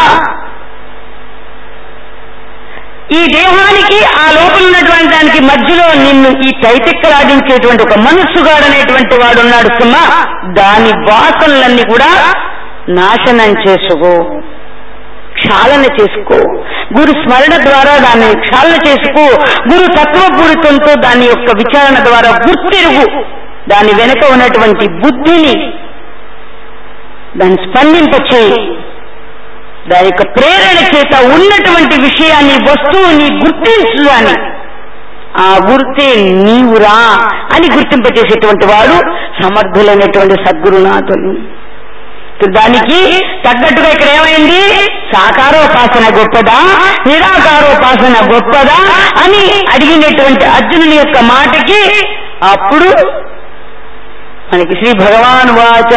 ఈ దేహానికి ఆ లోపల ఉన్నటువంటి దానికి మధ్యలో నిన్ను ఈ చైతక్కలాడించేటువంటి ఒక మనస్సుగాడనేటువంటి వాడు ఉన్నాడు సుమా దాని వాసనలన్నీ కూడా నాశనం చేసుకో క్షాళన చేసుకో గురు స్మరణ ద్వారా దాన్ని క్షాళన చేసుకో గురు తత్వపూరితంతో దాని యొక్క విచారణ ద్వారా గుర్తిరుగు దాని వెనుక ఉన్నటువంటి బుద్ధిని దాన్ని స్పందింపచేయి దాని యొక్క ప్రేరణ చేత ఉన్నటువంటి విషయాన్ని వస్తువుని గుర్తించు అని ఆ గుర్తే నీవురా అని గుర్తింపచేసేటువంటి వాడు సమర్థులైనటువంటి సద్గురునాథులు దానికి తగ్గట్టుగా ఇక్కడ ఏమైంది సాకారోపాసన గొప్పదా నిరాకారోపాసన గొప్పదా అని అడిగినటువంటి అర్జునుని యొక్క మాటకి అప్పుడు మనకి శ్రీ భగవాన్ వాచ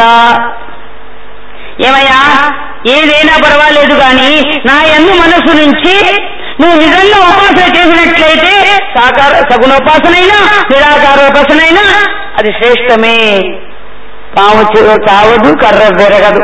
ఏమయ్యా ఏదైనా పర్వాలేదు కానీ నా ఎందు మనస్సు నుంచి నువ్వు నిజంగా ఉపాసన చేసినట్లయితే సాకార సగుణోపాసనైనా నిరాకారోపాసనైనా అది శ్రేష్టమే పాము చెవు చావదు కర్ర పెరగదు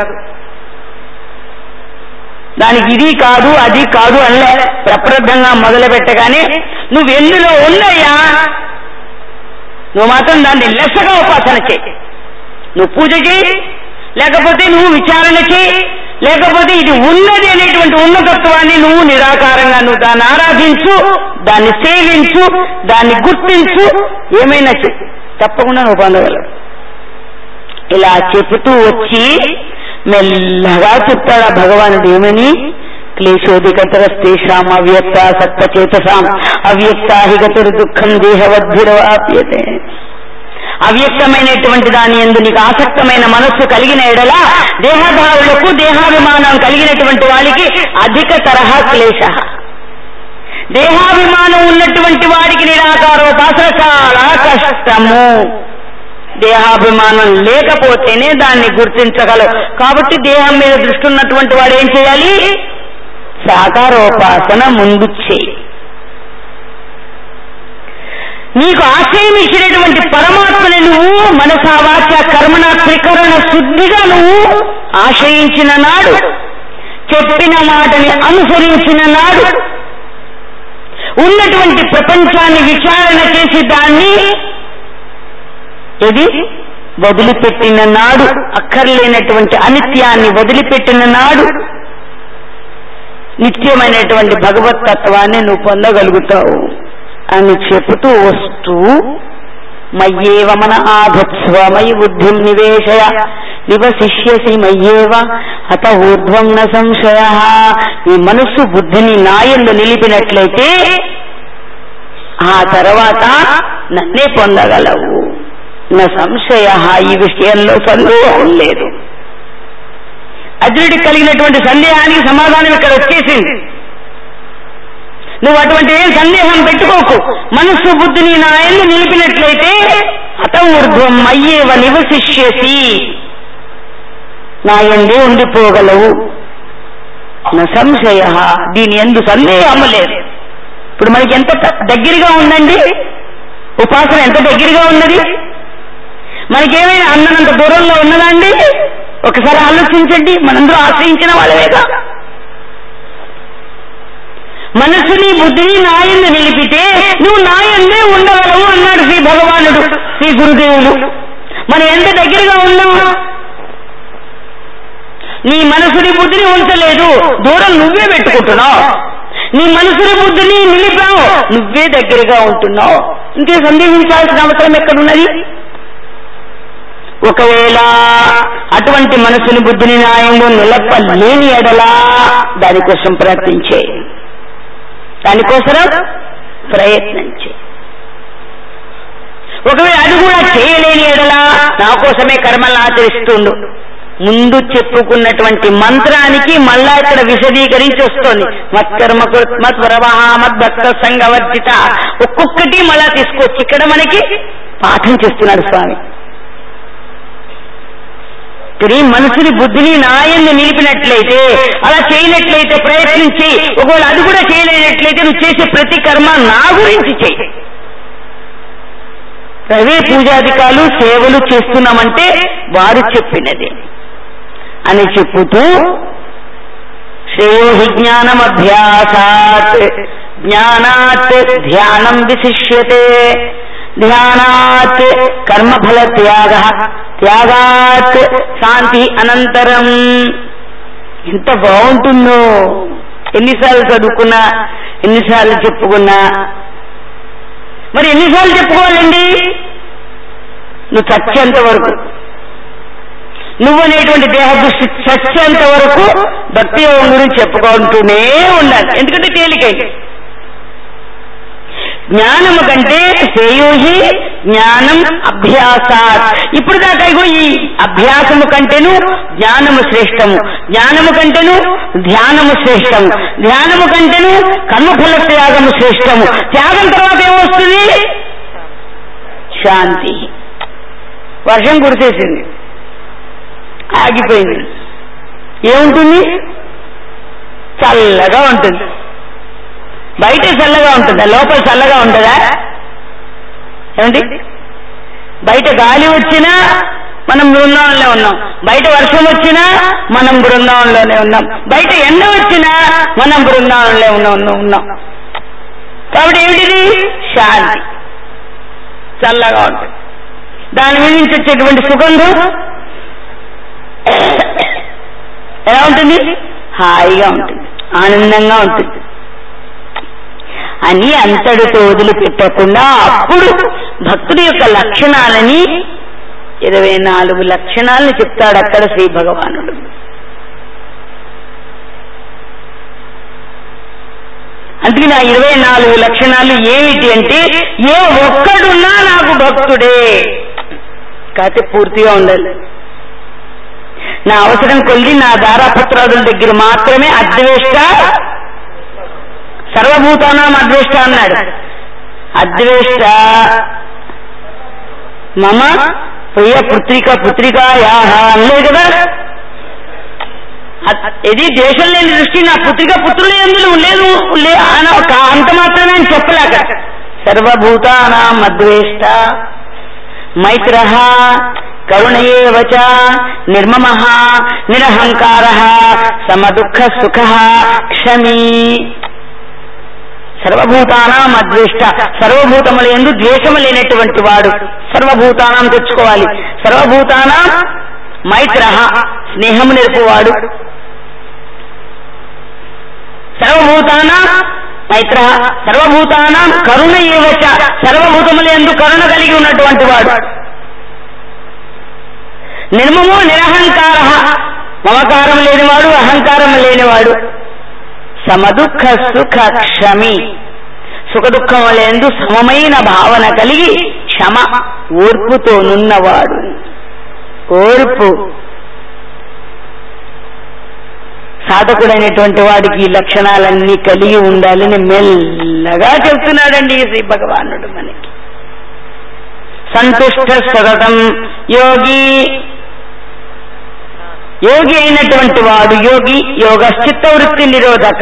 దానికి ఇది కాదు అది కాదు అనలే ప్రప్రదంగా మొదలు పెట్టగానే నువ్వు ఎందులో ఉన్నయ్యా నువ్వు మాత్రం దాన్ని లెస్సగా ఉపాసన చేయి నువ్వు పూజ చేయి లేకపోతే నువ్వు విచారణ చేయి లేకపోతే ఇది ఉన్నది అనేటువంటి ఉన్నతత్వాన్ని నువ్వు నిరాకారంగా నువ్వు దాన్ని ఆరాధించు దాన్ని సేవించు దాన్ని గుర్తించు ఏమైనా చెయ్యి తప్పకుండా నువ్వు పొందగలవు ఇలా చెబుతూ వచ్చి మెల్లగా చెప్తాడు ఆ భగవానుడు ఏమని క్లేశోధికతరస్తేషాం అవ్యక్త సత్వచేతసాం అవ్యక్తాహిగతురు దుఃఖం దేహవద్భిరవాప్యతే అవ్యక్తమైనటువంటి దాని ఎందు నీకు ఆసక్తమైన మనస్సు కలిగిన ఎడల దేహధారులకు దేహాభిమానం కలిగినటువంటి వాడికి అధిక తరహా క్లేశ దేహాభిమానం ఉన్నటువంటి వాడికి నిరాకారోపాసన చాలా కష్టము దేహాభిమానం లేకపోతేనే దాన్ని గుర్తించగలవు కాబట్టి దేహం మీద దృష్టి ఉన్నటువంటి వాడు ఏం చేయాలి సాకారోపాసన ముందు చేయి నీకు ఆశయం ఇచ్చినటువంటి పరమాత్మని నువ్వు మనసావాచ కర్మణ త్రికరణ శుద్ధిగా నువ్వు ఆశ్రయించిన నాడు చెప్పిన మాటని అనుసరించిన నాడు ఉన్నటువంటి ప్రపంచాన్ని విచారణ చేసి దాన్ని ఇది వదిలిపెట్టిన నాడు అక్కర్లేనటువంటి అనిత్యాన్ని వదిలిపెట్టిన నాడు నిత్యమైనటువంటి భగవత్ తత్వాన్ని నువ్వు పొందగలుగుతావు అని చెబుతూ వస్తూ మయ్యేవ మన ఆధత్స్వ మయి బుద్ధిం నివేశయ నివశిష్యసి మయ్యేవ అత ఊర్ధ్వం న సంశయ ఈ మనస్సు బుద్ధిని నాయందు నిలిపినట్లయితే ఆ తర్వాత నన్నే పొందగలవు నా సంశయ ఈ విషయంలో సందేహం లేదు అర్జునుడికి కలిగినటువంటి సందేహానికి సమాధానం ఇక్కడ వచ్చేసింది నువ్వు అటువంటి ఏం సందేహం పెట్టుకోకు మనస్సు బుద్ధిని నా ఎందు నిలిపినట్లయితే అత ఊర్ధ్వం అయ్యేవ నివశిష్యసి నా ఎందే ఉండిపోగలవు నా సంశయ దీని ఎందు సందేహం లేదు ఇప్పుడు మనకి ఎంత దగ్గరగా ఉందండి ఉపాసన ఎంత దగ్గరగా ఉన్నది మనకేమైనా అన్నంత దూరంలో ఉన్నదా అండి ఒకసారి ఆలోచించండి మనందరూ ఆశ్రయించిన వాళ్ళవేగా మనసుని బుద్ధిని నాయందు నిలిపితే నువ్వు నాయందే ఉండగలవు అన్నాడు శ్రీ భగవానుడు శ్రీ గురుదేవులు మనం ఎంత దగ్గరగా ఉన్నాం నీ మనసుని బుద్ధిని ఉంచలేదు దూరం నువ్వే పెట్టుకుంటున్నావు నీ మనసుని బుద్ధిని నిలిపావు నువ్వే దగ్గరగా ఉంటున్నావు ఇంకే సందేహించాల్సిన అవసరం ఎక్కడున్నది ఒకవేళ అటువంటి మనసుని బుద్ధిని న్యాయంలో నిలపలేని ఎడలా దానికోసం ప్రయత్నించే దానికోసం ప్రయత్నం చేయి ఒకవేళ అది కూడా చేయలేని ఎడలా నా కోసమే కర్మలను ఆచరిస్తుండు ముందు చెప్పుకున్నటువంటి మంత్రానికి మళ్ళా ఇక్కడ విశదీకరించి వస్తోంది మత్కర్మ మత్ ప్రవాహ మత్ భక్త సంగవర్జిత ఒక్కొక్కటి మళ్ళా తీసుకొచ్చి ఇక్కడ మనకి పాఠం చేస్తున్నాడు స్వామి తిరిగి మనసుని బుద్ధిని నాయన్ని నిలిపినట్లయితే అలా చేయనట్లయితే ప్రయత్నించి ఒకవేళ అది కూడా చేయలేనట్లయితే నువ్వు చేసే ప్రతి కర్మ నా గురించి చేయి రవే పూజాధికాలు సేవలు చేస్తున్నామంటే వారు చెప్పినది అని చెప్పుతూ శ్రేయో హి జ్ఞానమభ్యాసాత్ జ్ఞానాత్ ధ్యానం విశిష్యతే ధ్యానాత్ కర్మఫల త్యాగ త్యాగాత్ శాంతి అనంతరం ఎంత బాగుంటుందో ఎన్నిసార్లు చదువుకున్నా ఎన్నిసార్లు చెప్పుకున్నా మరి ఎన్నిసార్లు చెప్పుకోవాలండి నువ్వు చచ్చేంత వరకు నువ్వు అనేటువంటి దేహ దృష్టి చచ్చేంత వరకు భక్తి యోగం గురించి చెప్పుకుంటూనే ఉండాలి ఎందుకంటే తేలికై జ్ఞానము కంటే శ్రేయోహి జ్ఞానం అభ్యాసాత్ ఇప్పుడు దాకా ఇగో ఈ అభ్యాసము కంటేను జ్ఞానము శ్రేష్టము జ్ఞానము కంటేను ధ్యానము శ్రేష్టము ధ్యానము కంటేను కర్మఫల త్యాగము శ్రేష్టము త్యాగం తర్వాత ఏమొస్తుంది శాంతి వర్షం కురిసేసింది ఆగిపోయింది ఏముంటుంది చల్లగా ఉంటుంది బయట చల్లగా ఉంటుందా లోపల చల్లగా ఉంటుందా ఏమండి బయట గాలి వచ్చినా మనం బృందావనంలో ఉన్నాం బయట వర్షం వచ్చినా మనం బృందావనంలోనే ఉన్నాం బయట ఎండ వచ్చినా మనం బృందావనంలో ఉన్నాం ఉన్నాం కాబట్టి ఏమిటిది శాంతి చల్లగా ఉంటుంది దాని మీద నుంచి వచ్చేటువంటి సుగంధం ఎలా ఉంటుంది హాయిగా ఉంటుంది ఆనందంగా ఉంటుంది అని అంతటితో వదిలిపెట్టకుండా అప్పుడు భక్తుడి యొక్క లక్షణాలని ఇరవై నాలుగు లక్షణాలను చెప్తాడు అక్కడ శ్రీ భగవానుడు అందుకని ఆ ఇరవై నాలుగు లక్షణాలు ఏమిటి అంటే ఏ ఒక్కడున్నా నాకు భక్తుడే కాకపోతే పూర్తిగా ఉండాలి నా అవసరం కొద్ది నా దారాపత్రాదుల దగ్గర మాత్రమే అద్వేష్ట సర్వభూతానాం అద్వేష్ట అన్నాడు అద్వేష్ట మమ ప్రియ పుత్రిక పుత్రికాయా అనలేదు కదా ఇది దేశం లేని దృష్టి నా పుత్రిక పుత్రులు ఎందులో లేదు లే- అన- కా- అంత మాత్రమే అని చెప్పలేక సర్వభూతానాం అద్వేష్ట మైత్ర కరుణయేవచ నిర్మమ నిరహంకార సమదుఃఖ సుఖ క్షమీ సర్వభూతానాం అద్వేష్ట సర్వభూతముల ఎందు ద్వేషము లేనటువంటి వాడు సర్వభూతానాం తెచ్చుకోవాలి సర్వభూతానాం మైత్ర స్నేహము నేర్పువాడు సర్వభూతానాం మైత్ర సర్వభూతానాం కరుణ ఏవచ సర్వభూతముల ఎందు కరుణ కలిగి ఉన్నటువంటి వాడు నిర్మమో నిరహంకార మమకారం లేనివాడు అహంకారం లేనివాడు సమదుఃఖ సుఖ క్షమి సుఖ దుఃఖములందు సమమైన భావన కలిగి క్షమ ఓర్పుతో నున్నవాడు ఓర్పు సాధకుడైనటువంటి వాడికి ఈ లక్షణాలన్నీ కలిగి ఉండాలని మెల్లగా చెప్తున్నాడండి ఈ శ్రీ భగవానుడు మనకి సంతుష్ట సతతం యోగి యోగి అయినటువంటి వాడు యోగి యోగ చిత్తవృత్తి నిరోధక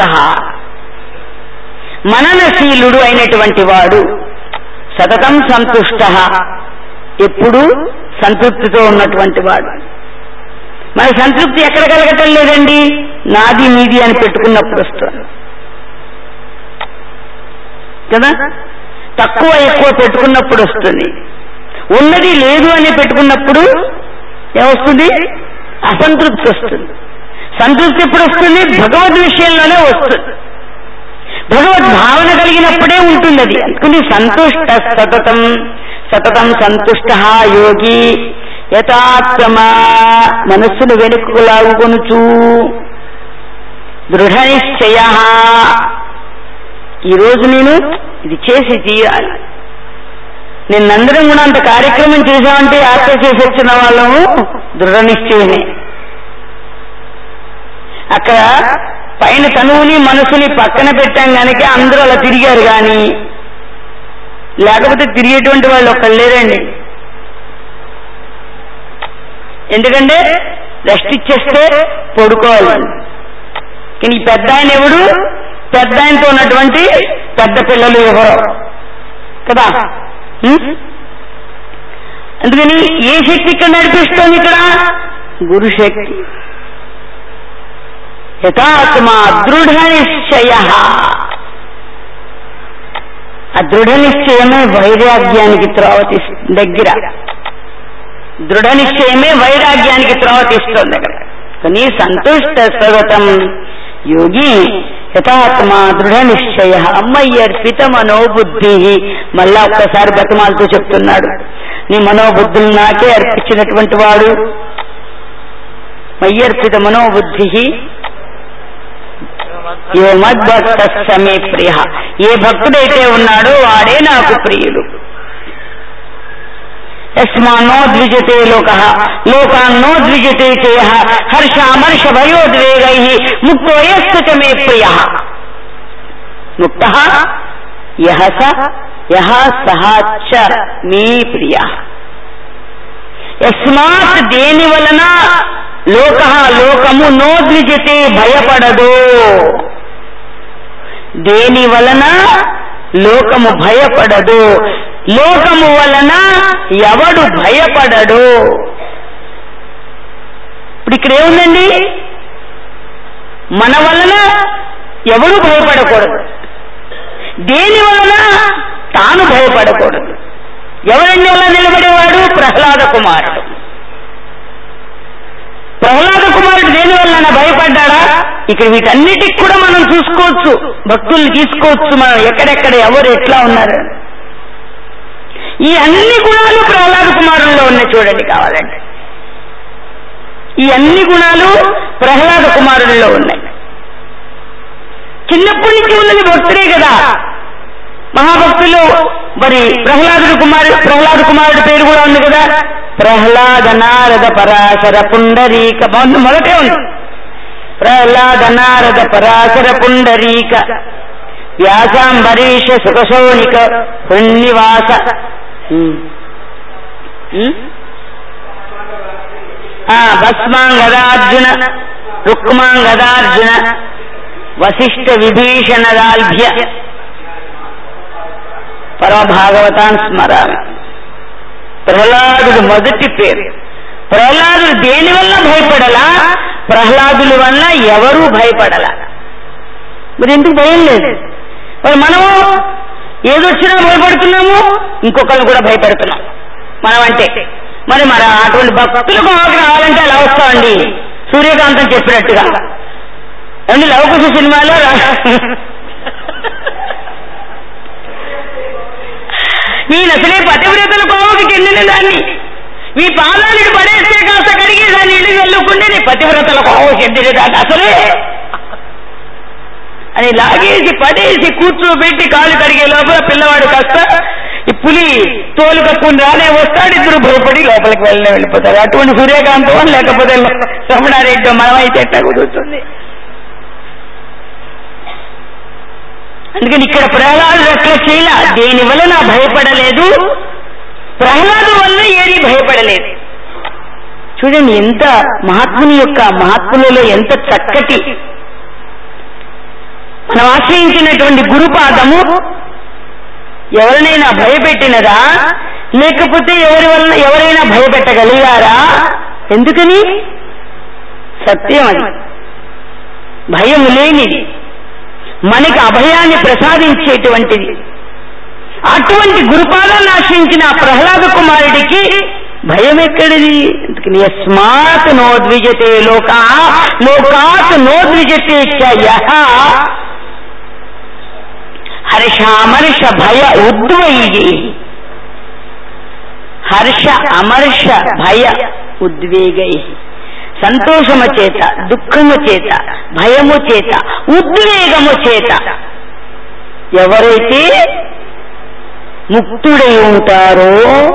మననశీలుడు అయినటువంటి వాడు సతతం సంతుష్ట ఎప్పుడు సంతృప్తితో ఉన్నటువంటి వాడు మన సంతృప్తి ఎక్కడ కలగటం లేదండి నాది నీది అని పెట్టుకున్నప్పుడు వస్తుంది కదా తక్కువ ఎక్కువ పెట్టుకున్నప్పుడు వస్తుంది ఉన్నది లేదు అని పెట్టుకున్నప్పుడు ఏమొస్తుంది అసంతృప్తి వస్తుంది సంతృప్తి ఎప్పుడు వస్తుంది భగవద్ విషయంలోనే వస్తుంది భగవద్ భావన కలిగినప్పుడే ఉంటుంది అది అందుకని సంతుష్ట సతతం సతతం సంతుష్ట యోగి యథాత్మా మనస్సును వెనుకకు లాగుకొనుచు దృఢ నిశ్చయ ఈరోజు నేను ఇది చేసి తీయాలి నిన్నందరం కూడా అంత కార్యక్రమం చేశామంటే యాత్ర చేసి వచ్చిన వాళ్ళము దృఢ నిశ్చయమే అక్కడ పైన తనువుని మనసుని పక్కన పెట్టాం కనుక అందరూ అలా తిరిగారు కానీ లేకపోతే తిరిగేటువంటి వాళ్ళు ఒక్కళ్ళు లేరండి ఎందుకంటే రెస్ట్ ఇచ్చేస్తే పడుకోవాలి కానీ ఈ పెద్ద ఆయన ఎవడు పెద్ద ఆయనతో ఉన్నటువంటి పెద్ద పిల్లలు ఎవరు కదా ఉం? అందుకని ఏ శక్తి ఇక్కడ నడిపిస్తోంది ఇక్కడ గురు శక్తి యథాత్మా దృఢ నిశ్చయ ఆ దృఢ నిశ్చయమే వైరాగ్యానికి త్రోవ తీస్ దగ్గర దృఢ నిశ్చయమే వైరాగ్యానికి త్రోవ తీస్తోంది అక్కడ కానీ సంతుష్ట సగతం యోగి యథాత్మా దృఢ నిశ్చయ అమ్మయ్యర్పిత మనోబుద్ధి మళ్ళా ఒక్కసారి బతమాలతో చెప్తున్నాడు నీ మనోబుద్ధులు నాకే అర్పించినటువంటి వాడు మయ్యర్పిత మనోబుద్ధి ఏ మద్భక్త సమే ప్రియ ఏ భక్తుడైతే ఉన్నాడో వాడే నాకు ప్రియుడు యస్మాన్నో ద్విజతే లోక లోకాన్నో ద్విజతే చేయ హర్షామర్ష భయోద్వేగై ముక్తో యస్సు చ మే ప్రియ ముక్త యహ స యహ సహ చ మీ ప్రియ యస్మాత్ దేని వలన లోక లోకము నోద్విజతే భయపడదు దేని వలన లోకము భయపడదు లోకము వలన ఎవడు భయపడడు ఇప్పుడు ఇక్కడ ఏముందండి మన వలన ఎవడు భయపడకూడదు దేని వలన తాను భయపడకూడదు ఎవరండి వల్ల నిలబడేవాడు ప్రహ్లాద కుమారుడు ప్రహ్లాద కుమారుడు దేని వల్ల భయపడ్డాడా ఇక్కడ వీటన్నిటికి కూడా మనం చూసుకోవచ్చు భక్తుల్ని తీసుకోవచ్చు మనం ఎక్కడెక్కడ ఎవరు ఎట్లా ఉన్నారు ఈ అన్ని గుణాలు ప్రహ్లాద కుమారుల్లో ఉన్నాయి చూడండి కావాలంటే ఈ అన్ని గుణాలు ప్రహ్లాద కుమారుల్లో ఉన్నాయి చిన్నప్పటి నుంచి ఉన్నది భక్తుడే కదా మహాభక్తులు మరి ప్రహ్లాదుడు కుమారుడు ప్రహ్లాద కుమారుడి పేరు కూడా ఉంది కదా ప్రహ్లాద నారద పరాశర పుండరీక బాగుంది మొదటే ఉంది ప్రహ్లాద నారద పరాశర పుండరీక వ్యాసాంబరీష సుఖశోణిక పుణ్యవాస ఉమ్. ఉమ్? ఆ, భస్మాంగదార్జున రుక్మాంగదార్జున వశిష్ఠ విభీషణదాల్భ్య పరమభాగవతాన్ స్మరామి ప్రహ్లాదుడు మొదటి పేరు ప్రహ్లాదుడు దేని వల్ల భయపడలా ప్రహ్లాదుల వల్ల ఎవరూ భయపడలా మరి ఎందుకు భయం లేదు మరి మనము ఏదొచ్చినా భయపడుతున్నాము ఇంకొకరు కూడా భయపడుతున్నాం మనం అంటే మరి మరి అటువంటి భక్తులకు ఆవిడ రావాలంటే అలా వస్తామండి సూర్యకాంతం చెప్పినట్టుగా అండి లవకుశ సినిమాలో రా- నేను అసలే పతివ్రతల కోవకి చెందిన దాన్ని మీ పాదాలకు పడేస్తే కాస్త కడిగి దాన్ని ఇల్లు వెళ్ళకుంటే నీ పతివ్రతల కోవకి చెందిన దాన్ని అసలే అని లాగేసి పడేసి కూర్చోబెట్టి కాలు కడిగే లోపల పిల్లవాడు కాస్త ఈ పులి తోలు కప్పుకుని రానే వస్తాడు ఇద్దరు భయపడి లోపలికి వెళ్ళే వెళ్ళిపోతారు అటువంటి సూర్యకాంతం లేకపోతే రమణారెడ్డి మనమైతే ఎట్లా కుదురుతుంది అందుకని ఇక్కడ ప్రహ్లాదు అట్లా చేయల దేని వలన భయపడలేదు ప్రహ్లాదు వల్ల ఏది భయపడలేదు చూడండి ఎంత మహాత్ముని యొక్క మహాత్ములలో ఎంత చక్కటి మనం ఆశ్రయించినటువంటి గురుపాదము ఎవరినైనా భయపెట్టినదా లేకపోతే ఎవరి వలన ఎవరైనా భయపెట్టగలిగారా ఎందుకని సత్యం అది భయం లేనిది మనకి అభయాన్ని ప్రసాదించేటువంటిది అటువంటి గురుపాదాన్ని ఆశ్రయించిన ఆ ప్రహ్లాద కుమారుడికి భయం ఎక్కడిది అందుకని యస్మాత్ నోద్విజతే లోక లోకాత్ నోద్విజతే చ యః హర్షామర్ష భయ ఉద్వయి హర్ష అమర్ష భయ ఉద్వేగై సంతోషము చేత దుఃఖము చేత భయము చేత ఉద్వేగము చేత ఎవరైతే ముక్తుడై ఉంటారో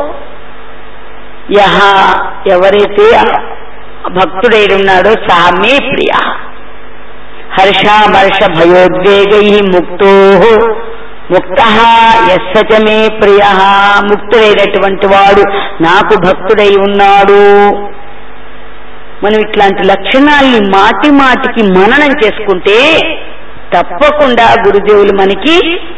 యహ ఎవరైతే భక్తుడై ఉన్నాడో సామే ప్రియ హర్షామర్ష భయోద్వేగై ముక్తో ముక్త ఎస్సచ మే ప్రియ ముక్తుడైనటువంటి వాడు నాకు భక్తుడై ఉన్నాడు మనం ఇట్లాంటి లక్షణాల్ని మాటి మాటికి మననం చేసుకుంటే తప్పకుండా గురుదేవులు మనకి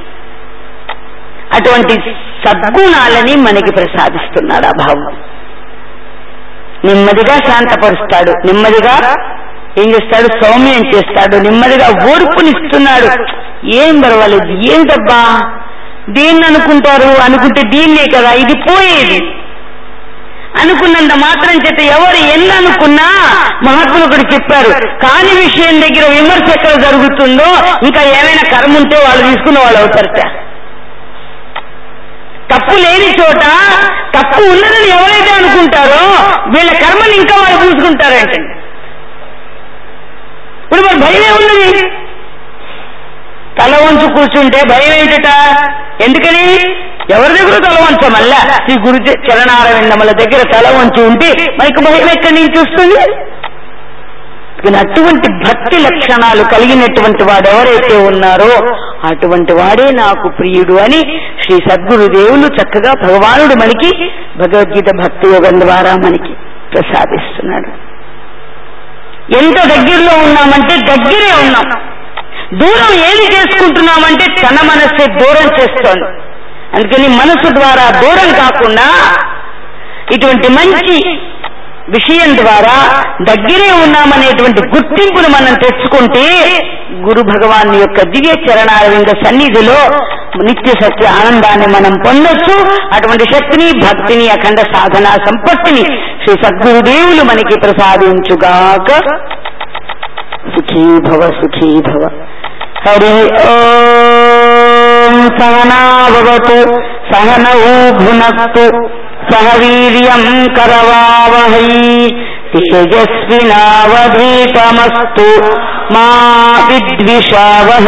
అటువంటి సద్గుణాలని మనకి ప్రసాదిస్తున్నాడు ఆ భావం నెమ్మదిగా శాంతపరుస్తాడు నెమ్మదిగా ఏం చేస్తాడు సౌమ్యం చేస్తాడు నెమ్మదిగా ఓర్పునిస్తున్నాడు ఏం పర్వాలేదు ఏంటబ్బా దేన్ని అనుకుంటారు అనుకుంటే దీన్నే కదా ఇది పోయేది అనుకున్నంత మాత్రం చేత ఎవరు ఎన్ని అనుకున్నా మహాత్ములు ఒకటి చెప్పారు కాని విషయం దగ్గర విమర్శ ఎక్కడ జరుగుతుందో ఇంకా ఏమైనా కర్మ ఉంటే వాళ్ళు తీసుకున్న వాళ్ళు అవుతారట తప్పు లేని చోట తప్పు ఉన్నదని ఎవరైతే అనుకుంటారో వీళ్ళ కర్మని ఇంకా వాళ్ళు చూసుకుంటారంటే ఇప్పుడు మరి భయమే ఉన్నది తల వంచు కూర్చుంటే భయం ఏంటట ఎందుకని ఎవరి దగ్గర తల వంచమల్లా శ్రీ గురు చరణారవిందముల దగ్గర తల వంచి ఉంటే మనకి భయం ఎక్కడి నుంచి వస్తుంది కానీ అటువంటి భక్తి లక్షణాలు కలిగినటువంటి వాడు ఎవరైతే ఉన్నారో అటువంటి వాడే నాకు ప్రియుడు అని శ్రీ సద్గురుదేవులు చక్కగా భగవానుడు మనకి భగవద్గీత భక్తి యోగం ద్వారా మనకి ప్రసాదిస్తున్నాడు ఎంత దగ్గరలో ఉన్నామంటే దగ్గరే ఉన్నాం దూరం ఏది చేసుకుంటున్నామంటే తన మనస్సే దూరం చేస్తోంది అందుకని మనసు ద్వారా దూరం కాకుండా ఇటువంటి మంచి విషయం ద్వారా దగ్గరే ఉన్నామనేటువంటి గుర్తింపును మనం తెచ్చుకుంటే గురు భగవాన్ యొక్క దివ్య చరణారవింద సన్నిధిలో నిత్య సత్య ఆనందాన్ని మనం పొందొచ్చు అటువంటి శక్తిని భక్తిని అఖండ సాధన సంపత్తిని శ్రీ సద్గురుదేవులు మనకి ప్రసాదించుగాక సుఖీ భవ సుఖీ భవ హరి ఓం సహనావతు సహనౌ భునక్తు సహ వీర్యం కరవావహై తేజస్వినావధీతమస్తు మా విద్విషావహై